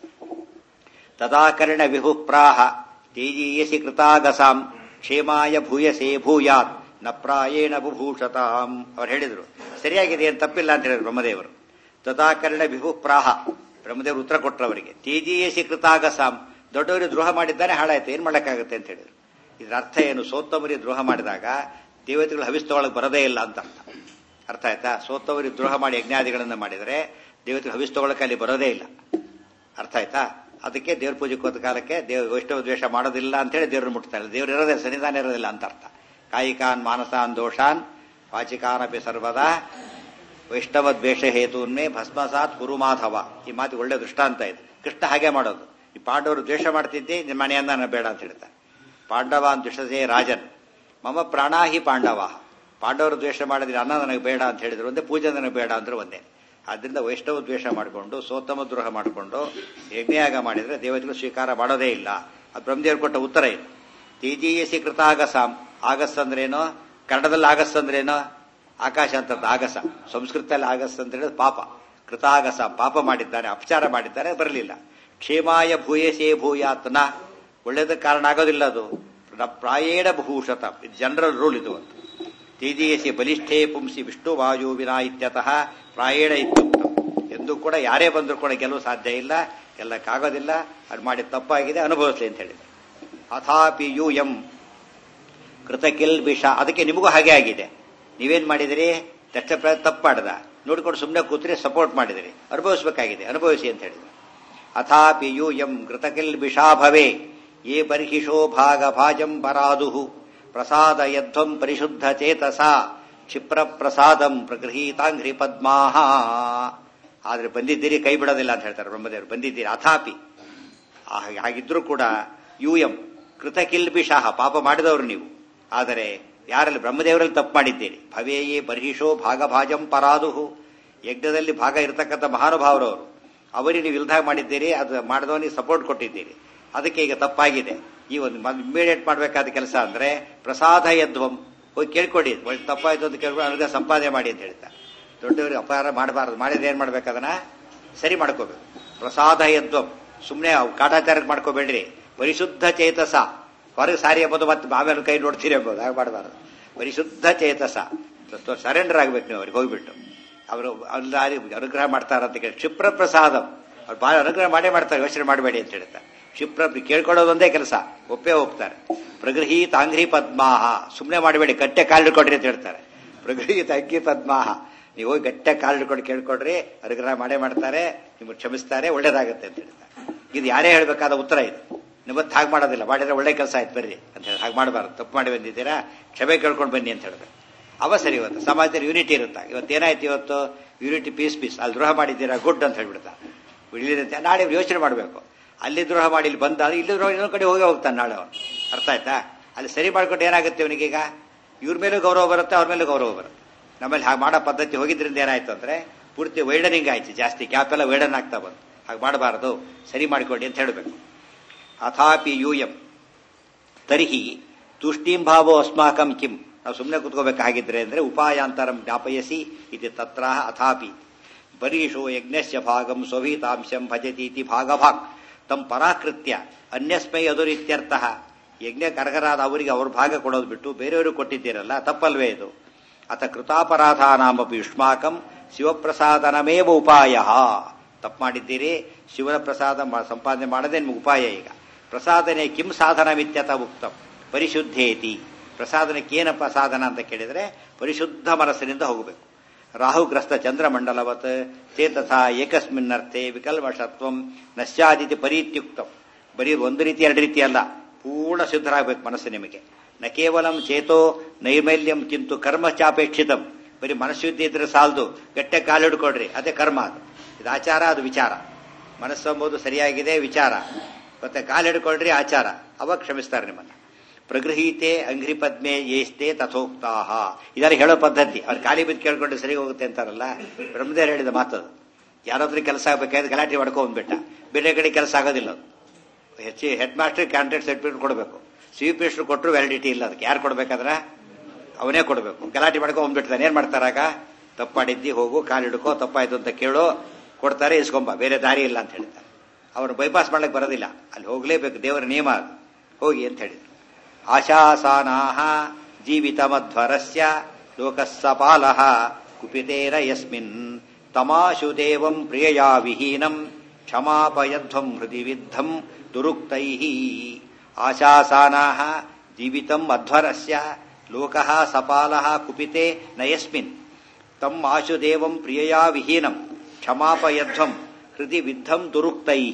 ತದಾಕರ್ಣ ವಿಭು ಪ್ರಾಹ ತೇಜೀಯಸಿ ಕೃತಾಗಸಾಂ ಕ್ಷೇಮಾಯ ಭೂಯಸೇ ಭೂಯಾತ್ ನ ಪ್ರಾಯೇಣ ಬುಭೂಷತಾಂ ಅವ್ರು ಹೇಳಿದ್ರು ಸರಿಯಾಗಿದೆ ಏನು ತಪ್ಪಿಲ್ಲ ಅಂತ ಹೇಳಿದ್ರು ಬ್ರಹ್ಮದೇವರು ತದಾಕರ್ಣ ವಿಭು ಪ್ರಾಹ ಬ್ರಹ್ಮದೇವರು ಉತ್ತರ ಕೊಟ್ಟರು ಅವರಿಗೆ ತೇಜೀಯಸಿ ಕೃತಾಗಸಾಂ ದೊಡ್ಡವರು ದ್ರೋಹ ಮಾಡಿದ್ದಾನೆ ಹಾಳಾಯ್ತು ಏನ್ ಮಾಡಕ್ಕಾಗುತ್ತೆ ಅಂತ ಹೇಳಿದ್ರು ಇದರ ಅರ್ಥ ಏನು ಸೋತ್ತಮರಿ ದ್ರೋಹ ಮಾಡಿದಾಗ ದೇವತೆಗಳು ಹವಿಸ್ತೊಳಗೆ ಬರೋದೇ ಇಲ್ಲ ಅಂತ ಅರ್ಥ ಅರ್ಥ ಆಯ್ತಾ ಸೋತ್ತವರಿಗೆ ದ್ರೋಹ ಮಾಡಿ ಯಜ್ಞಾದಿಗಳನ್ನು ಮಾಡಿದರೆ ದೇವತೆಗಳು ಹವಿಸ್ತೊಳಕ್ಕೆ ಅಲ್ಲಿ ಬರೋದೇ ಇಲ್ಲ ಅರ್ಥ ಆಯ್ತಾ ಅದಕ್ಕೆ ದೇವ್ರ ಪೂಜೆಗೆ ಹೋದ ಕಾಲಕ್ಕೆ ದೇವ ವೈಷ್ಣವ ದ್ವೇಷ ಮಾಡೋದಿಲ್ಲ ಅಂತೇಳಿ ದೇವ್ರನ್ನ ಮುಟ್ತಾರೆ ದೇವ್ರು ಇರೋದೇ ಸನ್ನಿಧಾನ ಇರೋದಿಲ್ಲ ಅಂತ ಅರ್ಥ ಕಾಯಿಕಾನ್ ಮಾನಸಾನ್ ದೋಷಾನ್ ವಾಚಿಕಾನಪಿ ಸರ್ವದಾ ವೈಷ್ಣವ ದ್ವೇಷ ಹೇತುನ್ಮೇ ಭಸ್ಮಸಾತ್ ಕುರು ಮಾಧವ ಈ ಮಾತು ಒಳ್ಳೆ ದೃಷ್ಟಾಂತ ಇದೆ ಕೃಷ್ಣ ಹಾಗೆ ಮಾಡೋದು ಈ ಪಾಂಡವರು ದ್ವೇಷ ಮಾಡ್ತಿದ್ದೆ ನಿನ್ನ ಮನೆಯನ್ನ ನಾನು ಬೇಡ ಅಂತ ಹೇಳ್ತಾರೆ ಪಾಂಡವ ಅಂತ ದ್ವಿಷಸೇ ರಾಜನ್ ಮಮ ಪ್ರಾಣಾಹಿ ಪಾಂಡವ ಪಾಂಡವರು ದ್ವೇಷ ಮಾಡಿದ್ರೆ ಅನ್ನ ನನಗೆ ಬೇಡ ಅಂತ ಹೇಳಿದ್ರು ಒಂದೇ ಪೂಜೆ ನನಗೆ ಬೇಡ ಅಂದ್ರೆ ಒಂದೇ ಆದ್ರಿಂದ ವೈಷ್ಣವ ದ್ವೇಷ ಮಾಡಿಕೊಂಡು ಸೋತಮ ದ್ರೋಹ ಮಾಡಿಕೊಂಡು ಯಜ್ಞಯಾಗ ಮಾಡಿದ್ರೆ ದೇವತೆಗಳು ಸ್ವೀಕಾರ ಮಾಡೋದೇ ಇಲ್ಲ ಅದು ಬ್ರಹ್ಮದೇವರು ಕೊಟ್ಟ ಉತ್ತರ ಇದು ತೇಜೀಯಸಿ ಕೃತ ಆಗಸಾಂ ಆಗಸ್ ಅಂದ್ರೇನು ಕನ್ನಡದಲ್ಲಿ ಆಗಸ್ ಅಂದ್ರೇನು ಆಕಾಶ ಅಂತ ಆಗಸ ಸಂಸ್ಕೃತದಲ್ಲಿ ಆಗಸ್ ಅಂತ ಹೇಳಿದ್ರೆ ಪಾಪ ಕೃತಾಗಸ ಪಾಪ ಮಾಡಿದ್ದಾನೆ ಅಪಚಾರ ಮಾಡಿದ್ದಾನೆ ಬರಲಿಲ್ಲ ಕ್ಷೇಮಾಯ ಭೂಯಸೇ ಭೂಯಾತ್ನ ಒಳ್ಳೇದಕ್ಕೆ ಕಾರಣ ಆಗೋದಿಲ್ಲ ಅದು ನ- ಪ್ರಾಯೇಣ ಭೂಷತ ಇದು ಜನರಲ್ ರೂಲ್ ಇದು ಅಂತ ತೇಜೀಯಸಿ ಬಲಿಷ್ಠೇ ಪುಂಸಿ ವಿಷ್ಣು ವಾಯು ವಿನಾ ಇತ್ಯತಃ ಪ್ರಾಯೇಣ ಇತ್ಯುಕ್ತ ಎಂದು ಕೂಡ ಯಾರೇ ಬಂದರೂ ಕೂಡ ಗೆಲ್ಲುವ ಸಾಧ್ಯ ಇಲ್ಲ ಗೆಲ್ಲಕ್ಕಾಗೋದಿಲ್ಲ ಅದು ಮಾಡಿದ ತಪ್ಪಾಗಿದೆ ಅನುಭವಿಸಲಿ ಅಂತ ಹೇಳಿದ್ರು ಅಥಾಪಿ ಯು ಎಂ ಕೃತಕಿಲ್ ವಿಷ ಅದಕ್ಕೆ ನಿಮಗೂ ಹಾಗೆ ಆಗಿದೆ ನೀವೇನ್ ಮಾಡಿದಿರಿ ದಕ್ಷ ತಪ್ಪು ಮಾಡ್ದ ನೋಡ್ಕೊಂಡು ಸುಮ್ಮನೆ ಕೂತ್ರೆ ಸಪೋರ್ಟ್ ಮಾಡಿದಿರಿ ಅನುಭವಿಸಬೇಕಾಗಿದೆ ಅನುಭವಿಸಿ ಅಂತ ಹೇಳಿದ್ರು ಅಥಾಪಿ ಯು ಎಂ ಕೃತಕಿಲ್ ವಿಷಾಭವೇ ಯೇ ಬರ್ಹಿಷೋ ಭಾಗ ಭಾಜಂ ಪರಾದುಹು ಪ್ರಸಾದ ಯಧ್ವಂ ಪರಿಶುದ್ಧ ಚೇತಸ ಕ್ಷಿಪ್ರ ಪ್ರಸಾದಂ ಪ್ರಗೃಹೀತಾಂಘ್ರಿ ಪದ್ಮಾಹ ಆದ್ರೆ ಬಂದಿದ್ದೀರಿ ಕೈ ಬಿಡೋದಿಲ್ಲ ಅಂತ ಹೇಳ್ತಾರೆ ಬ್ರಹ್ಮದೇವರು ಬಂದಿದ್ದೀರಿ ಅಥಾಪಿ ಹಾಗೆ- ಹಾಗಿದ್ರೂ ಕೂಡ ಯು ಎಂ ಕೃತಕಿಲ್ಬಿಷಃ ಪಾಪ ಮಾಡಿದವರು ನೀವು ಆದರೆ ಯಾರಲ್ಲಿ ಬ್ರಹ್ಮದೇವರಲ್ಲಿ ತಪ್ಪು ಮಾಡಿದ್ದೀರಿ ಭವೇಯೇ ಬರ್ಹಿಷೋ ಭಾಗಭಾಜಂ ಪರಾದುಹು ಯಜ್ಞದಲ್ಲಿ ಭಾಗ ಇರತಕ್ಕಂಥ ಮಹಾನುಭಾವರವರು ಅವರಿಗೆ ನೀವು ಇಲ್ದಾಗ ಮಾಡಿದ್ದೀರಿ ಅದು ಮಾಡಿದವನಿಗೆ ಸಪೋರ್ಟ್ ಕೊಟ್ಟಿದ್ದೀರಿ ಅದಕ್ಕೆ ಈಗ ತಪ್ಪಾಗಿದೆ ಈ ಒಂದು ಇಮಿಡಿಯೇಟ್ ಮಾಡಬೇಕಾದ ಕೆಲಸ ಅಂದ್ರೆ ಪ್ರಸಾದ ಯದ್ವಂ ಹೋಗಿ ಕೇಳ್ಕೊಡಿ ಒಳ್ಳೆ ತಪ್ಪಾಯ್ತು ಅಂತ ಕೇಳ್ಕೊಂಡು ಅನುಗ್ರಹ ಸಂಪಾದನೆ ಮಾಡಿ ಅಂತ ಹೇಳ್ತಾರೆ ದೊಡ್ಡವರಿಗೆ ಅಪಹಾರ ಮಾಡಬಾರದು ಮಾಡಿದ್ರೆ ಏನ್ ಮಾಡ್ಬೇಕು ಅದನ್ನ ಸರಿ ಮಾಡ್ಕೋಬೇಕು ಪ್ರಸಾದ ಯದ್ವಂ ಸುಮ್ಮನೆ ಕಾಟಾಚಾರಕ್ಕೆ ಮಾಡ್ಕೋಬೇಡ್ರಿ ಪರಿಶುದ್ಧ ಚೇತಸ ಹೊರಗೆ ಸಾರಿ ಎಂಬುದು ಮತ್ತೆ ಆಮೇಲೆ ಕೈ ನೋಡ್ತೀರಿ ಎಂಬುದು ಹಾಗೆ ಮಾಡಬಾರದು ಪರಿಶುದ್ಧ ಚೇತಸ ಸರೆಂಡರ್ ಆಗ್ಬೇಕು ನೀವು ಅವ್ರಿಗೆ ಹೋಗ್ಬಿಟ್ಟು ಅವರು ಅಲ್ಲಿ ಅನುಗ್ರಹ ಮಾಡ್ತಾರ ಅಂತ ಕೇಳಿ ಕ್ಷಿಪ್ರ ಪ್ರಸಾದಂ ಅವ್ರು ಬಹಳ ಅನುಗ್ರಹ ಮಾಡೇ ಮಾಡ್ತಾರೆ ಯೋಚನೆ ಮಾಡಬೇಡಿ ಅಂತ ಹೇಳ್ತಾರೆ ಕ್ಷಿಪ್ರ ಕೇಳ್ಕೊಳ್ಳೋದೊಂದೇ ಕೆಲಸ ಒಪ್ಪೇ ಹೋಗ್ತಾರೆ ಪ್ರಗೃಹೀತ ಅಂಗ್ರಿ ಪದ್ಮಾಹ ಸುಮ್ಮನೆ ಮಾಡಬೇಡಿ ಗಟ್ಟೆ ಕಾಲು ಕೊಡ್ರಿ ಅಂತ ಹೇಳ್ತಾರೆ ಪ್ರಗೃಹೀತ ಅಂಗಿ ಪದ್ಮಾಹ ನೀವು ಹೋಗಿ ಗಟ್ಟೆ ಕಾಲು ಹಿಡ್ಕೊಂಡು ಕೇಳ್ಕೊಡ್ರಿ ಅನುಗ್ರಹ ಮಾಡೇ ಮಾಡ್ತಾರೆ ನಿಮ್ಗೆ ಕ್ಷಮಿಸ್ತಾರೆ ಒಳ್ಳೇದಾಗುತ್ತೆ ಅಂತ ಹೇಳ್ತಾರೆ ಇದು ಯಾರೇ ಹೇಳ್ಬೇಕಾದ ಉತ್ತರ ಇದು ನಿಮ್ಮತ್ತು ಹಾಗೆ ಮಾಡೋದಿಲ್ಲ ಮಾಡಿದ್ರೆ ಒಳ್ಳೆ ಕೆಲಸ ಆಯ್ತು ಬರ್ರಿ ಅಂತ ಹೇಳಿ ಹಾಗೆ ಮಾಡಬಾರ್ದು ತಪ್ಪು ಮಾಡಿ ಬಂದಿದ್ದೀರಾ ಕ್ಷಮೆ ಕೇಳ್ಕೊಂಡು ಬನ್ನಿ ಅಂತ ಹೇಳ್ಬೇಕು ಅವ ಸರಿ ಇವತ್ತು ಸಮಾಜದಲ್ಲಿ ಯೂನಿಟಿ ಇರುತ್ತಾ ಇವತ್ತು ಏನಾಯ್ತು ಇವತ್ತು ಯೂನಿಟಿ ಪೀಸ್ ಪೀಸ್ ಅಲ್ಲಿ ದ್ರೋಹ ಮಾಡಿದ್ದೀರಾ ಗುಡ್ ಅಂತ ಹೇಳ್ಬಿಡ್ತಾ ಇಲ್ಲಿರುತ್ತೆ ನಾಳೆ ಇವ್ರು ಯೋಚನೆ ಮಾಡಬೇಕು ಅಲ್ಲಿ ದ್ರೋಹ ಮಾಡಿ ಇಲ್ಲಿ ಬಂದ ಇಲ್ಲಿ ದ್ರೋಹ ಇನ್ನೊಂದು ಕಡೆ ಹೋಗಿ ಹೋಗ್ತಾನೆ ನಾಳೆ ಅವನು ಅರ್ಥ ಆಯ್ತಾ ಅಲ್ಲಿ ಸರಿ ಮಾಡ್ಕೊಂಡು ಏನಾಗುತ್ತೆ ಅವನಿಗೀಗ ಇವ್ರ ಮೇಲೂ ಗೌರವ ಬರುತ್ತೆ ಅವ್ರ ಮೇಲೂ ಗೌರವ ಬರುತ್ತೆ ನಮ್ಮಲ್ಲಿ ಹಾಗೆ ಮಾಡೋ ಪದ್ಧತಿ ಹೋಗಿದ್ರಿಂದ ಏನಾಯ್ತು ಅಂದ್ರೆ ಪೂರ್ತಿ ವೈಡನಿಂಗ್ ಆಯ್ತು ಜಾಸ್ತಿ ಕ್ಯಾಪ್ ಎಲ್ಲ ವೈಡನ್ ಆಗ್ತಾ ಬಂತು ಹಾಗೆ ಮಾಡಬಾರದು ಸರಿ ಮಾಡಿಕೊಡಿ ಅಂತ ಹೇಳಬೇಕು ಅಥಾಪಿ ಯೂಯಂ ತರ್ಹಿ ತುಷ್ಟೀಂ ಭಾವೋ ಅಸ್ಮಾಕಂ ಕಿಂ ನಾವು ಸುಮ್ಮನೆ ಕುತ್ಕೋಬೇಕಾಗಿದ್ರೆ ಅಂದ್ರೆ ಉಪಾಯಾಂತರಂ ಜ್ಞಾಪಯಸಿ ಇದು ತತ್ರ ಅಥಾಪಿ ಬರೀಷೋ ಯಜ್ಞಸ್ಯ ಭಾಗಂ ಸ್ವಭೀತಾಂಶಂ ಭಜತೀತಿ ಭಾಗಭಾಗ್ ತಮ್ ಪರಾಕೃತ್ಯ ಅನ್ಯಸ್ಮೈ ಅದುರಿತ್ಯರ್ಥ ಯಜ್ಞ ಕರಗರಾದ ಅವರಿಗೆ ಅವ್ರ ಭಾಗ ಕೊಡೋದು ಬಿಟ್ಟು ಬೇರೆಯವರು ಕೊಟ್ಟಿದ್ದೀರಲ್ಲ ತಪ್ಪಲ್ವೇ ಇದು ಅಥ ಕೃತಾಪರಾಧಾನಾಮಪಿ ಯುಷ್ಮಾಕಂ ಶಿವಪ್ರಸಾದನಮೇವ ಉಪಾಯ ತಪ್ಪು ಮಾಡಿದ್ದೀರಿ ಶಿವನ ಪ್ರಸಾದ ಮಾ- ಸಂಪಾದನೆ ಮಾಡದೆ ನಿಮ್ಗೆ ಉಪಾಯ ಈಗ ಪ್ರಸಾದನೆ ಕಿಂ ಸಾಧನಮಿತ್ಯತ ಉಕ್ತಂ ಪರಿಶುದ್ಧೇತಿ ಪ್ರಸಾದನಕ್ಕೆ ಏನಪ್ಪ ಸಾಧನ ಅಂತ ಕೇಳಿದ್ರೆ ಪರಿಶುದ್ಧ ಮನಸ್ಸಿನಿಂದ ಹೋಗಬೇಕು ರಾಹುಗ್ರಸ್ತ ಚಂದ್ರಮಂಡಲವತ್ ಚೇತಸ ಏಕಸ್ಮಿನ್ನರ್ಥೆ ವಿಕಲ್ಮಷತ್ವಂ ನಶ್ಯಾದಿತಿ ಪರೀತ್ಯುಕ್ತಂ ಬರೀ ಒಂದು ರೀತಿ ಎರಡು ರೀತಿ ಅಲ್ಲ ಪೂರ್ಣ ಶುದ್ಧರಾಗಬೇಕು ಮನಸ್ಸು ನಿಮಗೆ ನ ಕೇವಲಂ ಚೇತೋ ನೈರ್ಮಲ್ಯಂ ಕಿಂತು ಕರ್ಮ ಚಾಪೇಕ್ಷಿತಂ ಬರೀ ಮನಸ್ಸುದ್ದಿ ಇದ್ರೆ ಸಾಲದು ಗಟ್ಟೆ ಕಾಲು ಹಿಡ್ಕೊಡ್ರಿ ಅದೇ ಕರ್ಮ ಅದು ಇದು ಆಚಾರ ಅದು ವಿಚಾರ ಮನಸ್ಸು ಎಂಬುದು ಸರಿಯಾಗಿದೆ ವಿಚಾರ ಮತ್ತೆ ಕಾಲು ಹಿಡ್ಕೊಳ್ರಿ ಆಚಾರ ಅವಾಗ ಕ್ಷಮಿಸ್ತಾರೆ ನಿಮ್ಮನ್ನ ಪ್ರಗೃಹೀತೆ ಅಂಘ್ರಿ ಪದ್ಮೆ ಏಸ್ತೆ ತಥೋಕ್ತಾಹ ಇದರ ಹೇಳೋ ಪದ್ಧತಿ ಅವ್ರು ಖಾಲಿ ಬಿದ್ದು ಕೇಳ್ಕೊಂಡು ಸರಿ ಹೋಗುತ್ತೆ ಅಂತಾರಲ್ಲ ಬ್ರಹ್ಮದೇವರು ಹೇಳಿದ ಮಾತದು ಯಾರಾದ್ರೂ ಕೆಲಸ ಆಗ್ಬೇಕಾದ್ರೆ ಗಲಾಟೆ ಹೊಡ್ಕೊಂಡ್ಬಿಟ್ಟ ಬೇರೆ ಕಡೆ ಕೆಲಸ ಆಗೋದಿಲ್ಲ ಅದು ಹೆಚ್ಚಿ ಹೆಡ್ ಮಾಸ್ಟರ್ ಕ್ಯಾಂಡಿಡೇಟ್ ಸರ್ಟಿಫಿಕೇಟ್ ಕೊಡಬೇಕು ಸಿ ಪಿ ಎಸ್ ಕೊಟ್ಟರು ವ್ಯಾಲಿಡಿಟಿ ಇಲ್ಲ ಅದಕ್ಕೆ ಯಾರು ಕೊಡ್ಬೇಕಾದ್ರೆ ಅವನೇ ಕೊಡಬೇಕು ಗಲಾಟೆ ಮಾಡ್ಕೊ ಬಂದ್ಬಿಡ್ತಾನೆ ಏನ್ ಮಾಡ್ತಾರಾಗ ತಪ್ಪು ಮಾಡಿದ್ದಿ ಹೋಗು ಕಾಲು ಹಿಡ್ಕೋ ತಪ್ಪಾಯ್ತು ಅಂತ ಕೇಳು ಕೊಡ್ತಾರೆ ಇಸ್ಕೊಂಬ ಬೇರೆ ದಾರಿ ಇಲ್ಲ ಅಂತ ಹೇಳ್ತಾರೆ ಅವ್ರು ಬೈಪಾಸ್ ಮಾಡ್ಲಿಕ್ಕೆ ಬರೋದಿಲ್ಲ ಅಲ್ಲಿ ಹೋಗ್ಲೇಬೇಕು ದೇವರ ನಿಯಮ ಅದು ಹೋಗಿ ಅಂತ ಹೇಳಿದ್ರು ಆಶಾಸಾನಾಹ ಜೀವಿತಮಧ್ವರಸ್ಯ ಲೋಕಸ್ಸಪಾಲಃ ಕುಪಿತೇನ ಯಸ್ಮಿನ್ ತಮಾಶು ದೇವಂ ಪ್ರಿಯಯಾ ವಿಹೀನಂ ಕ್ಷಮಾಪಯಧ್ವಂ ಹೃದಿ ವಿದ್ಧಂ ದುರುಕ್ತೈಃ ಆಶಾಸಾನಾಹ ಜೀವಿತಂ ಅಧ್ವರಸ್ಯ ಲೋಕಃ ಸಪಾಲಃ ಕುಪಿತೆ ನ ಯಸ್ಮಿನ್ ತಮ್ ಆಶು ದೇವಂ ಪ್ರಿಯಯಾ ವಿಹೀನಂ ಕ್ಷಮಾಪಯಧ್ವಂ ಹೃದಿ ವಿದ್ಧಂ ದುರುಕ್ತೈಃ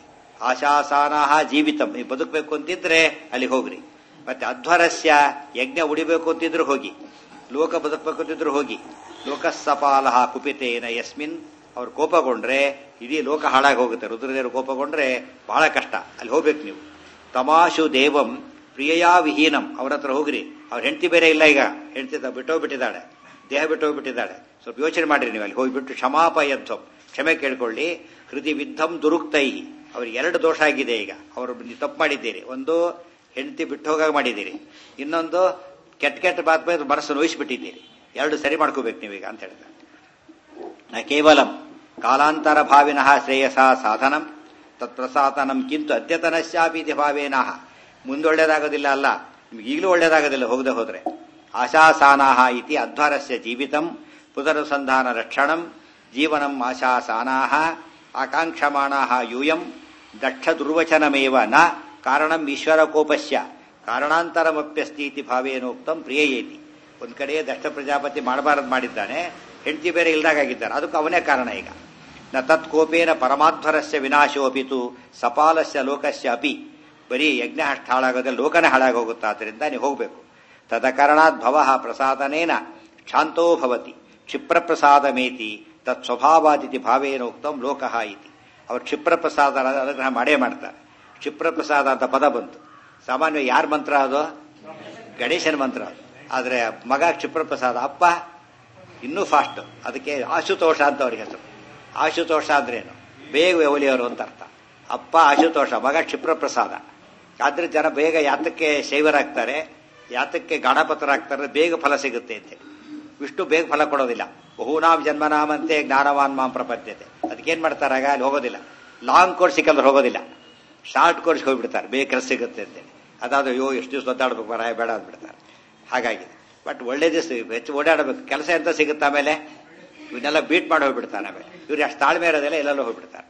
ಆಶಾಸಾನಾಹ ಜೀವಿತಂ ನೀವು ಬದುಕಬೇಕು ಅಂತಿದ್ರೆ ಅಲ್ಲಿ ಹೋಗ್ರಿ ಮತ್ತೆ ಅಧ್ವರಸ್ಯ ಯಜ್ಞ ಉಡಿಬೇಕು ಅಂತಿದ್ರು ಹೋಗಿ ಲೋಕ ಬದುಕಬೇಕು ಅಂತಿದ್ರು ಹೋಗಿ ಲೋಕಸ್ಸಪಾಲಹ ಕುಪಿತೇನ ಯಸ್ಮಿನ್ ಅವ್ರು ಕೋಪಗೊಂಡ್ರೆ ಇಡೀ ಲೋಕ ಹಾಳಾಗಿ ಹೋಗುತ್ತೆ ರುದ್ರದೇವರು ಕೋಪಗೊಂಡ್ರೆ ಬಹಳ ಕಷ್ಟ ಅಲ್ಲಿ ಹೋಗ್ಬೇಕು ನೀವು ತಮಾಶು ದೇವಂ ಪ್ರಿಯಯಾ ವಿಹೀನಂ ಅವ್ರ ಹತ್ರ ಹೋಗ್ರಿ ಅವ್ರ ಹೆಂಡತಿ ಬೇರೆ ಇಲ್ಲ ಈಗ ಹೆಂಡತಿ ಬಿಟ್ಟೋಗ್ಬಿಟ್ಟಿದ್ದಾಳೆ ದೇಹ ಬಿಟ್ಟೋಗ್ಬಿಟ್ಟಿದ್ದಾಳೆ ಸ್ವಲ್ಪ ಯೋಚನೆ ಮಾಡಿರಿ ನೀವು ಅಲ್ಲಿ ಹೋಗ್ಬಿಟ್ಟು ಕ್ಷಮಾಪಯಧ್ವಂ ಕ್ಷಮೆ ಕೇಳ್ಕೊಳ್ಳಿ ಹೃದಯ ವಿದ್ಧಂ ದುರುಕ್ತೈ ಅವ್ರಿಗೆ ಎರಡು ದೋಷ ಆಗಿದೆ ಈಗ ಅವರು ನೀವು ತಪ್ಪು ಮಾಡಿದ್ದೀರಿ ಒಂದು ಹೆಂಡತಿ ಬಿಟ್ಟು ಹೋಗಾಗ ಮಾಡಿದ್ದೀರಿ ಇನ್ನೊಂದು ಕೆಟ್ಟ ಕೆಟ್ಟ ಬಾತ್ ಮೇಲೆ ಮನಸ್ಸು ನೋಯಿಸ್ಬಿಟ್ಟಿದ್ದೀರಿ ಎರಡು ಸರಿ ಮಾಡ್ಕೋಬೇಕು ನೀವೀಗ ಅಂತ ಹೇಳ್ತಾರೆ ನ ಕೇವಲಂ ಕಾಲಾಂತರ ಭಾವಿನಃ ಶ್ರೇಯಸ ಸಾಧನಂ ತತ್ಪ್ರಸಾದನಂ ಕಿಂತು ಅದ್ಯತನಶ್ಯಾಪಿ ಭಾವೇನಃ ಮುಂದೊಳ್ಳೇದಾಗೋದಿಲ್ಲ ಅಲ್ಲ ನಿಮ್ಗೆ ಈಗಲೂ ಒಳ್ಳೇದಾಗೋದಿಲ್ಲ ಹೋಗದೆ ಹೋದ್ರೆ ಆಶಾಸಾನಾಹ ಇತಿ ಅಧ್ವರಸ್ಯ ಜೀವಿತಂ ಪುನರುಸಂಧಾನ ರಕ್ಷಣಂ ಜೀವನಂ ಆಶಾಸಾನಾಹ ಆಕಾಂಕ್ಷಮಾಣಾಹ ಯೂಯಂ ದಕ್ಷ ದುರ್ವಚನಮೇವ ನ ಕಾರಣಂ ಈಶ್ವರ ಕೋಪಸ್ಯ ಕಾರಣಾಂತರಮಪ್ಯಸ್ತಿ ಇತಿ ಭಾವೇನೋಕ್ತಂ ಪ್ರಿಯೇತಿ ಒಂದ್ ಕಡೆ ದಕ್ಷ ಪ್ರಜಾಪತಿ ಮಾಡಬಾರದು ಮಾಡಿದ್ದಾನೆ ಹೆಂಡತಿ ಬೇರೆ ಇಲ್ದಾಗಿದ್ದಾರೆ ಅದಕ್ಕೆ ಅವನೇ ಕಾರಣ ಈಗ ನ ತತ್ಕೋಪೇನ ಪರಮಾಧ್ವರಸ್ಯ ವಿನಾಶೋಪಿತು ಸಪಾಲಸ್ಯ ಲೋಕಸ್ಯ ಅಪಿ ಬರೀ ಯಜ್ಞ ಅಷ್ಟು ಹಾಳಾಗೋದ್ರೆ ಲೋಕನೇ ಹಾಳಾಗಿ ಹೋಗುತ್ತೆ ಆದ್ದರಿಂದ ನೀವು ಹೋಗಬೇಕು ತದಕರಣಾತ್ ಭವ ಪ್ರಸಾದನೇನ ಶಾಂತೋ ಭವತಿ ಕ್ಷಿಪ್ರ ಪ್ರಸಾದಮೇತಿ ತತ್ ಸ್ವಭಾವಾದಿತಿ ಭಾವೇನೋಕ್ತಂ ಲೋಕಃ ಇತಿ ಅವ್ರು ಕ್ಷಿಪ್ರ ಪ್ರಸಾದ ಅನುಗ್ರಹ ಮಾಡೇ ಮಾಡ್ತಾರೆ ಕ್ಷಿಪ್ರ ಪ್ರಸಾದ ಅಂತ ಪದ ಬಂತು ಸಾಮಾನ್ಯ ಯಾರ ಮಂತ್ರ ಅದು ಗಣೇಶನ ಮಂತ್ರ ಅದು ಆದ್ರೆ ಮಗ ಕ್ಷಿಪ್ರ ಪ್ರಸಾದ ಅಪ್ಪ ಇನ್ನೂ ಫಾಸ್ಟ್ ಅದಕ್ಕೆ ಆಶುತೋಷ ಅಂತ ಅವ್ರಿಗೆ ಹೆಸರು ಆಶುತೋಷ ಅಂದ್ರೇನು ಬೇಗ ಒಲಿಯೋರು ಅಂತ ಅರ್ಥ ಅಪ್ಪ ಆಶುತೋಷ ಮಗ ಕ್ಷಿಪ್ರ ಪ್ರಸಾದ ಆದ್ರೆ ಜನ ಬೇಗ ಯಾತಕ್ಕೆ ಶೈವರಾಗ್ತಾರೆ ಯಾತಕ್ಕೆ ಗಾಢಪತರಾಗ್ತಾರೆ ಬೇಗ ಫಲ ಸಿಗುತ್ತೆ ಅಂತೇಳಿ ವಿಷ್ಣು ಬೇಗ ಫಲ ಕೊಡೋದಿಲ್ಲ ಬಹುನಾಮ್ ಜನ್ಮನಾಮಂತೆ ಜ್ಞಾನವಾನ್ ಮಾಂ ಪ್ರಪದ್ಯತೆ ಅದಕ್ಕೇನ್ ಮಾಡ್ತಾರಾಗ ಅಲ್ಲಿ ಹೋಗೋದಿಲ್ಲ ಲಾಂಗ್ ಕೋರ್ಸ್ ಸಿಕ್ಕಂದ್ರೆ ಹೋಗೋದಿಲ್ಲ ಶಾರ್ಟ್ ಕೋರ್ಸ್ ಹೋಗ್ಬಿಡ್ತಾರೆ ಬೇಗ ಕೆಲಸ ಸಿಗುತ್ತೆ ಅಂತೇಳಿ ಅದಾದ್ರೆ ಅಯ್ಯೋ ಎಷ್ಟು ದಿವಸ ಒದ್ದಾಡ್ಬೇಕು ಬರ ಬೇಡ ಅಂದ್ಬಿಡ್ತಾರೆ ಹಾಗಾಗಿದೆ ಬಟ್ ಒಳ್ಳೆ ದಿವಸ ಹೆಚ್ಚು ಓಡಾಡಬೇಕು ಕೆಲಸ ಎಂತ ಸಿಗುತ್ತೆ ಆಮೇಲೆ ಇವನ್ನೆಲ್ಲ ಬೀಟ್ ಮಾಡಿ ಹೋಗ್ಬಿಡ್ತಾನೆ ಆಮೇಲೆ ಇವ್ರು ಅಷ್ಟು ತಾಳ್ಮೆ ಇರೋದಿಲ್ಲ ಎಲ್ಲೆಲ್ಲೋ ಹೋಗ್ಬಿಡ್ತಾರೆ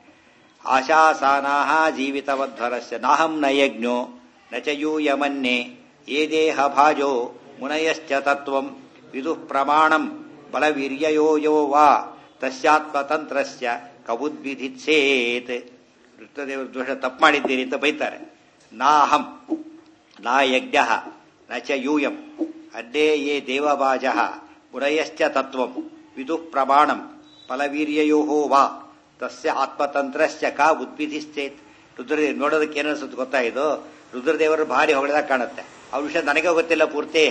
ಆಶಾಸಾನಾಹ ಜೀವಿತವಧ್ವರಸ್ಯ ನಾಹಂ ನ ಯಜ್ಞೋ ನ ಚ ಯೂಯಮನ್ಯೆ ಏ ದೇಹ ಭಾಜೋ ಮುನಯಶ್ಚ ತತ್ವಂ ವಿದು ಪ್ರಮಾಣಂ ಬಲವೀರ್ಯಯೋ ಯೋ ವಾ ತಸ್ಯಾತ್ಮತಂತ್ರಸ್ಯ ಕಬುದ್ವಿಧಿತ್ಸೇತ್ ವೃತ್ತದೇವರು ದೋಷ ತಪ್ಪು ಮಾಡಿದ್ದೀರಿ ಅಂತ ಬೈತಾರೆ ನಾಹಂ ನಾ ಯಜ್ಞ ನ ಚ ಯೂಯಂ ಅಡ್ಡೇ ಯೇ ದೇವಬಾಜ ಮುರಯಶ್ಚ ತತ್ವಂ ವಿದು ಪ್ರಮಾಣಂ ಫಲವೀರ್ಯಯೋ ವಾ ತಸ್ಯ ಆತ್ಮತಂತ್ರಶ್ಚ ಕಾ ಉದ್ವಿಧಿಶ್ಚೇತ್ ರುದ್ರ ನೋಡೋದಕ್ಕೆ ಏನನ್ಸುತ್ತೆ ಗೊತ್ತಾ ಇದು ರುದ್ರದೇವರು ಭಾರಿ ಹೊಗಳದಾಗ ಕಾಣುತ್ತೆ ಅವ್ರ ವಿಷಯ ನನಗೆ ಗೊತ್ತಿಲ್ಲ ಪೂರ್ತಿ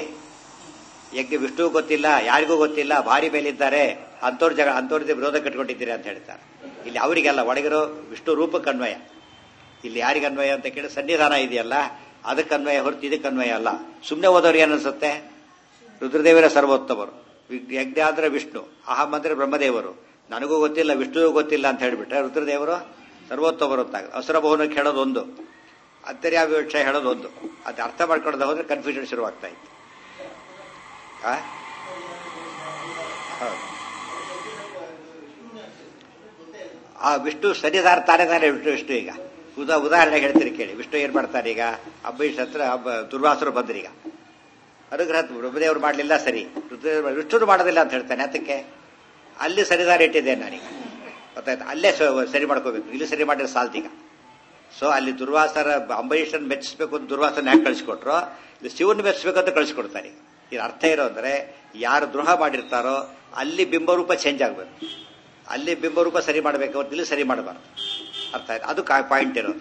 ಯಜ್ಞ ವಿಷ್ಣು ಗೊತ್ತಿಲ್ಲ ಯಾರಿಗೂ ಗೊತ್ತಿಲ್ಲ ಭಾರಿ ಮೇಲಿದ್ದಾರೆ ಅಂತವ್ರ ಜಗ ಅಂತವ್ರದ್ದು ವಿರೋಧ ಕಟ್ಕೊಂಡಿದ್ದೀರಿ ಅಂತ ಹೇಳ್ತಾರೆ ಇಲ್ಲಿ ಅವರಿಗೆಲ್ಲ ಒಳಗಿರೋ ವಿಷ್ಣು ರೂಪಕ್ಕೆ ಅನ್ವಯ ಇಲ್ಲಿ ಯಾರಿಗೆ ಅನ್ವಯ ಅಂತ ಕೇಳಿ ಸನ್ನಿಧಾನ ಇದೆಯಲ್ಲ ಅದಕ್ಕೆ ಅನ್ವಯ ಹೊರತು ಇದಕ್ಕೆ ಅನ್ವಯ ಅಲ್ಲ ಸುಮ್ಮನೆ ಹೋದವ್ರಿಗೆ ಏನನ್ಸುತ್ತೆ ರುದ್ರದೇವರ ಸರ್ವೋತ್ತಮರು ಯಜ್ಞ ಅಂದ್ರೆ ವಿಷ್ಣು ಅಹಂ ಅಂದ್ರೆ ಬ್ರಹ್ಮದೇವರು ನನಗೂ ಗೊತ್ತಿಲ್ಲ ವಿಷ್ಣುಗೂ ಗೊತ್ತಿಲ್ಲ ಅಂತ ಹೇಳ್ಬಿಟ್ರೆ ರುದ್ರದೇವರು ಸರ್ವೋತ್ತಮರು ಅಂತ ಅಸುರ ಭವನಕ್ಕೆ ಹೇಳೋದೊಂದು ಅಂತರ್ಯಾವಿವಕ್ಷ ಹೇಳೋದೊಂದು ಅದು ಅರ್ಥ ಮಾಡ್ಕೊಳ್ಳೋದು ಹೋದ್ರೆ ಕನ್ಫ್ಯೂಷನ್ ಶುರುವಾಗ್ತಾ ಇತ್ತು ಆ? ಹೌದು. ಆ ವಿಷ್ಣು ಸನ್ನಿಧಾನ ತಾನೇ ತಾನೇ ವಿಷ್ಣು ವಿಷ್ಣು ಈಗ ಉದಾ ಉದಾಹರಣೆ ಹೇಳ್ತೀರಿ ಕೇಳಿ ವಿಷ್ಣು ಏನ್ ಮಾಡ್ತಾರೆ ಈಗ ಅಂಬರೀಷ್ ಹತ್ರ ಅಬ್ಬ- ದುರ್ವಾಸರು ಬಂದ್ರೀಗ ಅನುಗ್ರಹ ಬ್ರಹ್ಮದೇವರು ಮಾಡಲಿಲ್ಲ ಸರಿ ರುದ್ರ- ವಿಷ್ಣುನು ಮಾಡೋದಿಲ್ಲ ಅಂತ ಹೇಳ್ತಾನೆ ಅದಕ್ಕೆ ಅಲ್ಲಿ ಸರಿದಾರ ಇಟ್ಟಿದ್ದೇನೆ ನಾನೀಗ ಗೊತ್ತಾಯ್ತು ಅಲ್ಲೇ ಸ- ಸರಿ ಮಾಡ್ಕೋಬೇಕು ಇಲ್ಲಿ ಸರಿ ಮಾಡಿದ್ರೆ ಸಾಲ್ತೀಗ ಸೊ ಅಲ್ಲಿ ದುರ್ವಾಸರ ಅಂಬರೀಷನ್ ಮೆಚ್ಚಿಸ್ಬೇಕು ಅಂತ ದುರ್ವಾಸನ ಯಾಕೆ ಕಳಿಸ್ಕೊಟ್ರು ಇಲ್ಲಿ ಶಿವನ್ ಮೆಚ್ಚಿಸ್ಬೇಕು ಅಂತ ಕಳಿಸ್ಕೊಡ್ತಾರೆ ಇದು ಅರ್ಥ ಇರೋ ಅಂದ್ರೆ ಯಾರು ದ್ರೋಹ ಮಾಡಿರ್ತಾರೋ ಅಲ್ಲಿ ಬಿಂಬರೂಪ ಚೇಂಜ್ ಆಗಬೇಕು ಅಲ್ಲಿ ಬಿಂಬರೂಪ ಸರಿ ಮಾಡಬೇಕು ಹೊರತು ಇಲ್ಲಿ ಸರಿ ಮಾಡಬಾರ್ದು ಅರ್ಥ ಆಯ್ತು ಅದು ಪಾಯಿಂಟ್ ಇರೋದು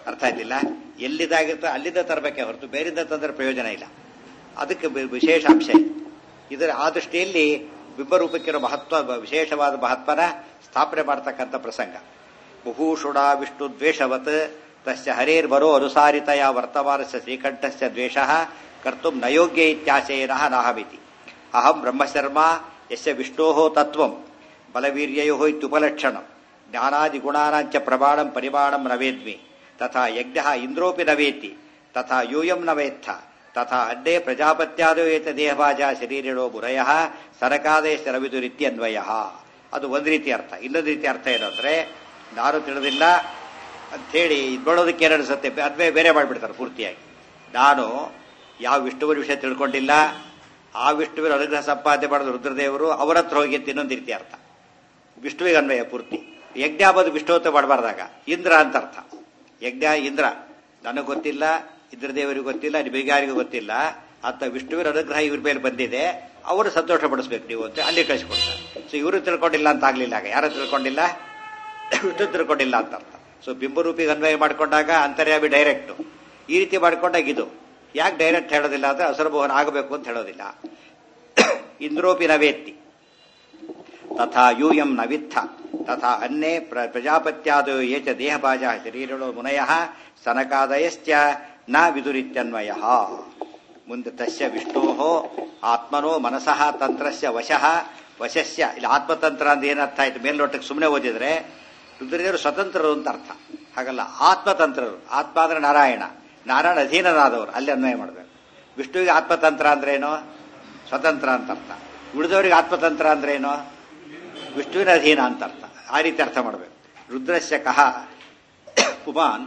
ಅರ್ಥ ಆಯ್ತಿಲ್ಲ ಎಲ್ಲಿದ್ದಾಗಿರ್ತೋ ಅಲ್ಲಿಂದ ತರಬೇಕೆ ಹೊರತು ಬೇರಿಂದ ತಂದ್ರೆ ಪ್ರಯೋಜನ ಇಲ್ಲ ಅದಕ್ಕೆ ಬಿ- ವಿಶೇಷ ಅಂಶ ಇದೆ ಇದರ ಆ ದೃಷ್ಟಿಯಲ್ಲಿ ಬಿಂಬರೂಪಕ್ಕಿರೋ ಮಹತ್ವ ವಿಶೇಷವಾದ ಮಹತ್ವನ ಸ್ಥಾಪನೆ ಮಾಡ್ತಕ್ಕಂಥ ಪ್ರಸಂಗ ಮುಹೂಷುಡ ವಿಷ್ಣು ದ್ವೇಷವತ್ ತಸ್ಯ ಹರೇರ್ಬರೋ ಅನುಸಾರಿತಯ ವರ್ತಮಾನಸ್ಯ ಶ್ರೀಕಂಠಸ್ಯ ದ್ವೇಷ ಕರ್ತು ನಯೋಗ್ಯ ಇತ್ಯಾಶಯನ ನಾಹಮಿತಿ ಅಹಂ ಬ್ರಹ್ಮಶರ್ಮ ಯಸ್ಯ ವಿಷ್ಣೋ ತತ್ವಂ ಬಲವೀರ್ಯಯೋ ಇತ್ಯುಪಲಕ್ಷಣಂ ಜ್ಞಾನಾದಿಗುಣಾನಾಂಚ ಪ್ರಮಾಣಂ ಪರಿಮಾಣಂ ನ ವೇದ್ಮಿ ತಥಾ ಯಜ್ಞ ಇಂದ್ರೋಪಿ ನ ವೇತ್ತಿ ತಥಾ ಯೂಯಂ ನ ವೇತ್ಥ ತಥಾ ಅಡ್ಡೇ ಪ್ರಜಾಪತ್ಯಾದೋ ಏತ ದೇಹಭಾಜ ಶರೀರಿಣೋ ಮುರಯ ಸರಕಾದೇ ಶರವಿದುರಿತ್ಯನ್ವಯ ಅದು ಒಂದು ರೀತಿ ಅರ್ಥ ಇನ್ನೊಂದು ರೀತಿ ಅರ್ಥ ಏನು ಅಂದ್ರೆ ನಾನು ತಿಳಿದಿಲ್ಲ ಅಂಥೇಳಿ ನೋಡೋದಕ್ಕೆ ಏನು ಅನಿಸುತ್ತೆ ಅದ್ವೇ ಬೇರೆ ಮಾಡಿಬಿಡ್ತಾರೆ ಪೂರ್ತಿಯಾಗಿ ನಾನು ಯಾವ ವಿಷ್ಣುವಿನ ವಿಷಯ ತಿಳ್ಕೊಂಡಿಲ್ಲ ಆ ವಿಷ್ಣುವಿನ ಅನುಗ್ರಹ ಸಂಪಾದನೆ ಮಾಡಿದ ರುದ್ರದೇವರು ಅವರ ಹತ್ರ ಹೋಗಿ ಅಂತ ಇನ್ನೊಂದು ರೀತಿ ಅರ್ಥ ವಿಷ್ಣುವಿಗೆ ಅನ್ವಯ ಪೂರ್ತಿ ಯಜ್ಞ ಆಗೋದು ವಿಷ್ಣುವತ್ತ ಮಾಡಬಾರ್ದಾಗ ಇಂದ್ರ ಅಂತ ಅರ್ಥ ಯಜ್ಞ ಇಂದ್ರ ನನಗೆ ಗೊತ್ತಿಲ್ಲ ಇಂದ್ರದೇವರಿಗೂ ಗೊತ್ತಿಲ್ಲ ನಿಮಗೆ ಗೊತ್ತಿಲ್ಲ ಅಂತ ವಿಷ್ಣುವಿನ ಅನುಗ್ರಹ ಇವ್ರ ಮೇಲೆ ಬಂದಿದೆ ಅವರು ಸಂತೋಷ ಪಡಿಸ್ಬೇಕು ನೀವು ಅಂತ ಅಲ್ಲಿ ಕಳಿಸ್ಕೊಡ್ತಾರೆ ಸೊ ಇವರು ತಿಳ್ಕೊಂಡಿಲ್ಲ ಅಂತ ಆಗ್ಲಿಲ್ಲ ಆಗ ಯಾರು ತಿಳ್ಕೊಂಡಿಲ್ಲ ವಿಷ್ಣು ತಿಳ್ಕೊಂಡಿಲ್ಲ ಅಂತ ಅರ್ಥ ಸೊ ಬಿಂಬರೂಪಿಗೆ ಅನ್ವಯ ಮಾಡ್ಕೊಂಡಾಗ ಅಂತರ್ಯಾಮಿ ಡೈರೆಕ್ಟ್ ಈ ರೀತಿ ಮಾಡ್ಕೊಂಡಾಗ ಇದು ಯಾಕೆ ಡೈರೆಕ್ಟ್ ಹೇಳೋದಿಲ್ಲ ಅಂದ್ರೆ ಅಸುರಭವನ ಆಗಬೇಕು ಅಂತ ಹೇಳೋದಿಲ್ಲ ಇಂದ್ರೋಪಿ ನವೇತ್ತಿ ತಥಾ ಯೂಯಂ ನ ವಿತ್ಥ ತಥಾ ಅನ್ನೇ ಪ್ರ ಪ್ರಜಾಪತ್ಯಾದೋ ಯೇ ಚ ದೇಹಭಾಜ ಶರೀರಳೋ ಮುನಯ ಸನಕಾದಯಶ್ಚ ನ ವಿದುರಿತ್ಯನ್ವಯ ಮುಂದೆ ತಸ್ಯ ವಿಷ್ಣೋ ಆತ್ಮನೋ ಮನಸಃ ತಂತ್ರಸ್ಯ ವಶಃ ವಶಸ್ಯ ಇಲ್ಲಿ ಆತ್ಮತಂತ್ರ ಅಂತ ಏನರ್ಥ ಆಯ್ತು ಮೇಲ್ನೋಟಕ್ಕೆ ಸುಮ್ಮನೆ ಓದಿದ್ರೆ ರುದ್ರದೇವರು ಸ್ವತಂತ್ರರು ಅಂತ ಅರ್ಥ ಹಾಗಲ್ಲ ಆತ್ಮತಂತ್ರರು ಆತ್ಮ ಅಂದ್ರೆ ನಾರಾಯಣ ನಾರಾಯಣ ಅಧೀನರಾದವರು ಅಲ್ಲಿ ಅನ್ವಯ ಮಾಡಬೇಕು ವಿಷ್ಣುವಿಗೆ ಆತ್ಮತಂತ್ರ ಅಂದ್ರೆ ಏನು ಸ್ವತಂತ್ರ ಅಂತ ಅರ್ಥ ಉಳಿದವರಿಗೆ ಆತ್ಮತಂತ್ರ ಅಂದ್ರೆ ಏನು ವಿಷ್ಣುವಿನ ಅಧೀನ ಅಂತ ಅರ್ಥ ಆ ರೀತಿ ಅರ್ಥ ಮಾಡಬೇಕು ರುದ್ರಸ್ಯ ಕಹ ಪುಮಾನ್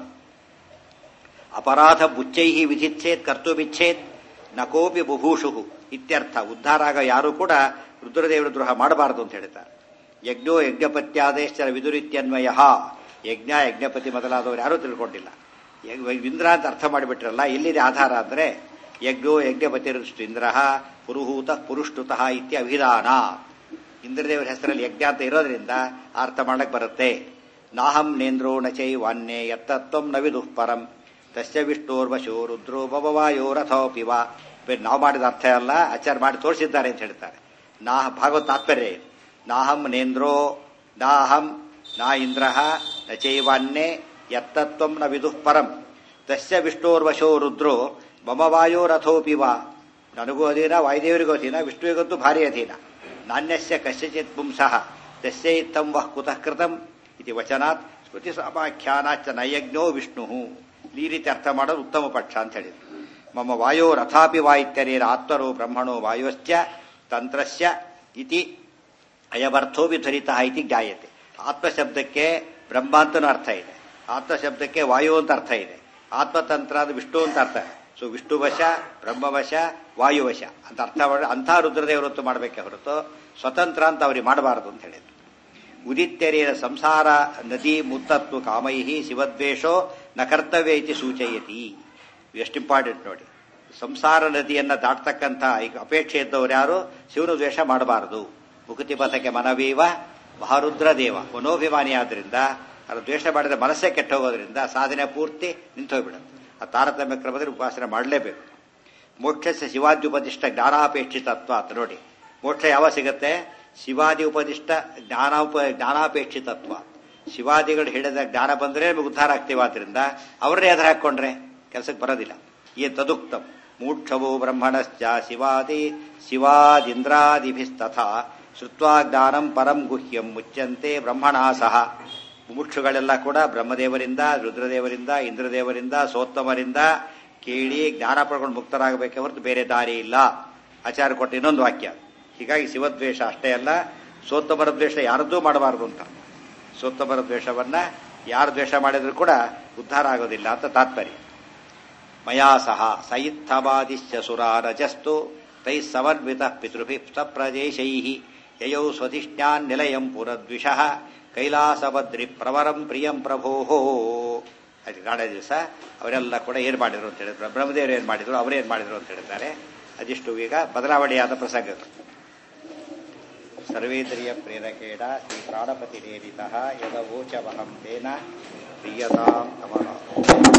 ಅಪರಾಧ ಬುಚ್ಚೈ ವಿಧಿಚ್ಛೇದ್ ಕರ್ತುಬಿಚ್ಛೇದ್ ನಕೋಪಿ ಬುಭೂಷು ಇತ್ಯರ್ಥ ಉದ್ಧಾರ ಆಗ ಯಾರೂ ಕೂಡ ರುದ್ರದೇವರ ದ್ರೋಹ ಮಾಡಬಾರದು ಅಂತ ಹೇಳ್ತಾರೆ ಯಜ್ಞೋ ಯಜ್ಞಪತ್ಯಾದೇಶ್ಚರ ವಿದುರಿತ್ಯನ್ವಯ ಯಜ್ಞ ಯಜ್ಞಪತಿ ಮೊದಲಾದವರು ಯಾರೂ ತಿಳ್ಕೊಂಡಿಲ್ಲ ಯಗ್- ಇಂದ್ರ ಅಂತ ಅರ್ಥ ಮಾಡಿಬಿಟ್ರಲ್ಲ ಎಲ್ಲಿದೆ ಆಧಾರ ಅಂದ್ರೆ ಯಜ್ಞೋ ಯಜ್ಞಪತಿರುಷ್ಟು ಇಂದ್ರ ಪುರುಹೂತ ಪುರುಷ್ಟುತಃ ಇತ್ಯ ಅಭಿಧಾನ ಇಂದ್ರದೇವರ ಹೆಸರಲ್ಲಿ ಯಜ್ಞ ಅಂತ ಇರೋದ್ರಿಂದ ಆ ಅರ್ಥ ಮಾಡಕ್ ಬರುತ್ತೆ ನಾಹಂ ನೇಂದ್ರೋ ನಚೈ ವಾನ್ಯೇ ಯತ್ತತ್ವಂ ನ ವಿದುಃ ಪರಂ ತಸ್ಯ ವಿಷ್ಣೋರ್ವಶೋ ರುದ್ರೋ ಭವವಾಯೋ ರಥೋಪಿ ವಾ ಬೇರೆ ನಾವು ಮಾಡಿದ ಅರ್ಥ ಅಲ್ಲ ಆಚಾರ ಮಾಡಿ ತೋರಿಸಿದ್ದಾರೆ ಅಂತ ಹೇಳ್ತಾರೆ ನಾಹ ಭಾಗವತ ತಾತ್ಪರ್ಯ ಇದು ನಾಹಂ ನೇಂದ್ರೋ ನಾಹಂ ನಾ ಇಂದ್ರ ನಚೈವಾನ್ಯೇ ಯತ್ತತ್ವಂ ನ ವಿದುಃ ಪರಂ ತಸ್ಯ ವಿಷ್ಣೋರ್ವಶೋ ರುದ್ರೋ ಮಮ ವಾಯೋ ರಥೋಪಿ ವಾ ನನಗೂ ಅಧೀನ ವಾಯುದೇವರಿಗೂ ಅಧೀನ ವಿಷ್ಣುವಿಗಂತೂ ಭಾರಿ ಅಧೀನ ನಾಣ್ಯಸ್ಯ ಕಸ್ಯಚಿತ್ ಪುಂಸಃ ತಸ್ಯ ಇತ್ತಂ ವಃ ಕುತಃ ಕೃತಂ ಇತಿ ವಚನಾತ್ ಸ್ಮೃತಿ ಸಮಾಖ್ಯಾನಾಚ ನಯಜ್ಞೋ ವಿಷ್ಣು ಈ ರೀತಿ ಅರ್ಥ ಮಾಡೋದು ಉತ್ತಮ ಪಕ್ಷ ಅಂತ ಹೇಳಿದ್ರು ಮಮ ವಾಯೋ ರಥಾಪಿ ವಾ ಇತ್ಯನೇನ ಆತ್ಮರೋ ಬ್ರಹ್ಮಣೋ ವಾಯೋಶ್ಚ ತಂತ್ರಸ್ಯ ಇತಿ ಅಯವರ್ಥೋ ವಿಧರಿತ ಇತಿ ಜ್ಞಾಯತೆ ಆತ್ಮಶಬ್ದಕ್ಕೆ ಬ್ರಹ್ಮ ಅಂತನೂ ಅರ್ಥ ಇದೆ ಆತ್ಮಶಬ್ದಕ್ಕೆ ವಾಯು ಅಂತ ಅರ್ಥ ಇದೆ ಆತ್ಮತಂತ್ರ ಅದು ವಿಷ್ಣು ಅಂತ ಅರ್ಥ ಸೊ ವಿಷ್ಣುವಶ ಬ್ರಹ್ಮವಶ ವಾಯುವಶ ಅಂತ ಅರ್ಥ ಮಾಡಿ ಅಂಥ ರುದ್ರದೇವರತ್ತು ಮಾಡಬೇಕೆ ಹೊರತು ಸ್ವತಂತ್ರ ಅಂತ ಅವ್ರಿಗೆ ಮಾಡಬಾರದು ಅಂತ ಹೇಳಿದ್ರು ಉದಿತ್ಯರೇನ ಸಂಸಾರ ನದಿ ಮುತ್ತತ್ವ ಕಾಮೈ ಶಿವದ್ವೇಷೋ ನ ಕರ್ತವ್ಯ ಇತಿ ಸೂಚಯತಿ ಎಷ್ಟು ಇಂಪಾರ್ಟೆಂಟ್ ನೋಡಿ ಸಂಸಾರ ನದಿಯನ್ನ ದಾಟ್ತಕ್ಕಂಥ ಈಗ ಅಪೇಕ್ಷೆ ಇದ್ದವರು ಯಾರು ಶಿವನ ದ್ವೇಷ ಮಾಡಬಾರದು ಮುಕುತಿ ಪಥಕ್ಕೆ ಮನವೀವ ಮಹಾರುದ್ರ ದೇವ ಮನೋಭಿಮಾನಿ ಆದ್ರಿಂದ ಅದು ದ್ವೇಷ ಮಾಡಿದ ಮನಸ್ಸೇ ಕೆಟ್ಟ ಹೋಗೋದ್ರಿಂದ ಸಾಧನೆ ಪೂರ್ತಿ ನಿಂತೋಗ್ಬಿಡುತ್ತೆ ಆ ತಾರತಮ್ಯ ಕ್ರಮದಲ್ಲಿ ಉಪಾಸನೆ ಮಾಡಲೇಬೇಕು ಮೋಕ್ಷಸ್ಯ ಶಿವಾದ್ಯುಪದಿಷ್ಟ ಜ್ಞಾನಾಪೇಕ್ಷಿತತ್ವ ಅಂತ ನೋಡಿ ಮೋಕ್ಷ ಯಾವ ಸಿಗತ್ತೆ ಶಿವಾದಿ ಉಪದಿಷ್ಟ ಜ್ಞಾನೋಪ ಜ್ಞಾನಾಪೇಕ್ಷಿತತ್ವ ಶಿವಾದಿಗಳು ಹೇಳಿದ ಜ್ಞಾನ ಬಂದ್ರೆ ನಮಗೆ ಉದ್ಧಾರ ಆಗ್ತೀವಾದ್ರಿಂದ ಅವರನ್ನೇ ಎದುರು ಹಾಕೊಂಡ್ರೆ ಕೆಲಸಕ್ಕೆ ಬರೋದಿಲ್ಲ ಈ ತದುಕ್ತಂ ಮೂಕ್ಷವೋ ಬ್ರಹ್ಮಣಶ್ಚ ಶಿವಾದಿ ಶಿವಾದಿಂದ್ರಾದಿಭಿಸ್ತಥಾ ಶ್ರುತ್ವಾ ಜ್ಞಾನಂ ಪರಂ ಗುಹ್ಯಂ ಮುಚ್ಚಂತೆ ಬ್ರಹ್ಮಣಾ ಸಹ ಮುಮುಕ್ಷುಗಳೆಲ್ಲ ಕೂಡ ಬ್ರಹ್ಮದೇವರಿಂದ ರುದ್ರದೇವರಿಂದ ಇಂದ್ರದೇವರಿಂದ ಸೋತ್ತಮರಿಂದ ಕೇಳಿ ಜ್ಞಾನ ಪಡ್ಕೊಂಡು ಮುಕ್ತರಾಗಬೇಕೆ ಹೊರತು ಬೇರೆ ದಾರಿ ಇಲ್ಲ ಆಚಾರ್ಯ ಕೊಟ್ಟ ಇನ್ನೊಂದು ವಾಕ್ಯ ಹೀಗಾಗಿ ಶಿವದ್ವೇಷ ಅಷ್ಟೇ ಅಲ್ಲ ಸೋತ್ತಮರ ದ್ವೇಷ ಯಾರದ್ದೂ ಮಾಡಬಾರದು ಅಂತ ಸೋತ್ತಮರ ದ್ವೇಷವನ್ನ ಯಾರು ದ್ವೇಷ ಮಾಡಿದ್ರು ಕೂಡ ಉದ್ಧಾರ ಆಗೋದಿಲ್ಲ ಅಂತ ತಾತ್ಪರ್ಯ ಮಯಾ ಸಹ ಸಯಿತ್ಥವಾದಿಶ್ಚ ಸುರಾರಜಸ್ತು ತೈ ಸಮನ್ವಿತ ಪಿತೃಭಿ ಸಪ್ರದೇಶೈ ಯಯೌ ಸ್ವಧಿಷ್ಠಾನ್ ನಿಲಯಂ ಪುರದ್ವಿಷಃ ಕೈಲಾಸಭದ್ರಿ ಪ್ರವರಂ ಪ್ರಿಯಂ ಪ್ರಭೋ ಅದು ನಾಳೆ ದಿವಸ ಅವರೆಲ್ಲ ಕೂಡ ಏನ್ ಮಾಡಿದ್ರು ಅಂತ ಹೇಳಿದ್ರು ಬ್ರಹ್ಮದೇವರು ಏನ್ ಮಾಡಿದ್ರು ಅವರೇನ್ ಮಾಡಿದ್ರು ಅಂತ ಹೇಳಿದ್ದಾರೆ ಅದಿಷ್ಟು ಈಗ ಬದಲಾವಣೆಯಾದ ಪ್ರಸಂಗಗಳು ಸರ್ವೇಂದ್ರಿಯ ಪ್ರೇರಕೇಡ ಶ್ರೀ ಪ್ರಾಣಪತಿ ನೇರಿತ ಯದವೋಚವಹಂ ತೇನ ಪ್ರಿಯತಾಂ ತಮಃ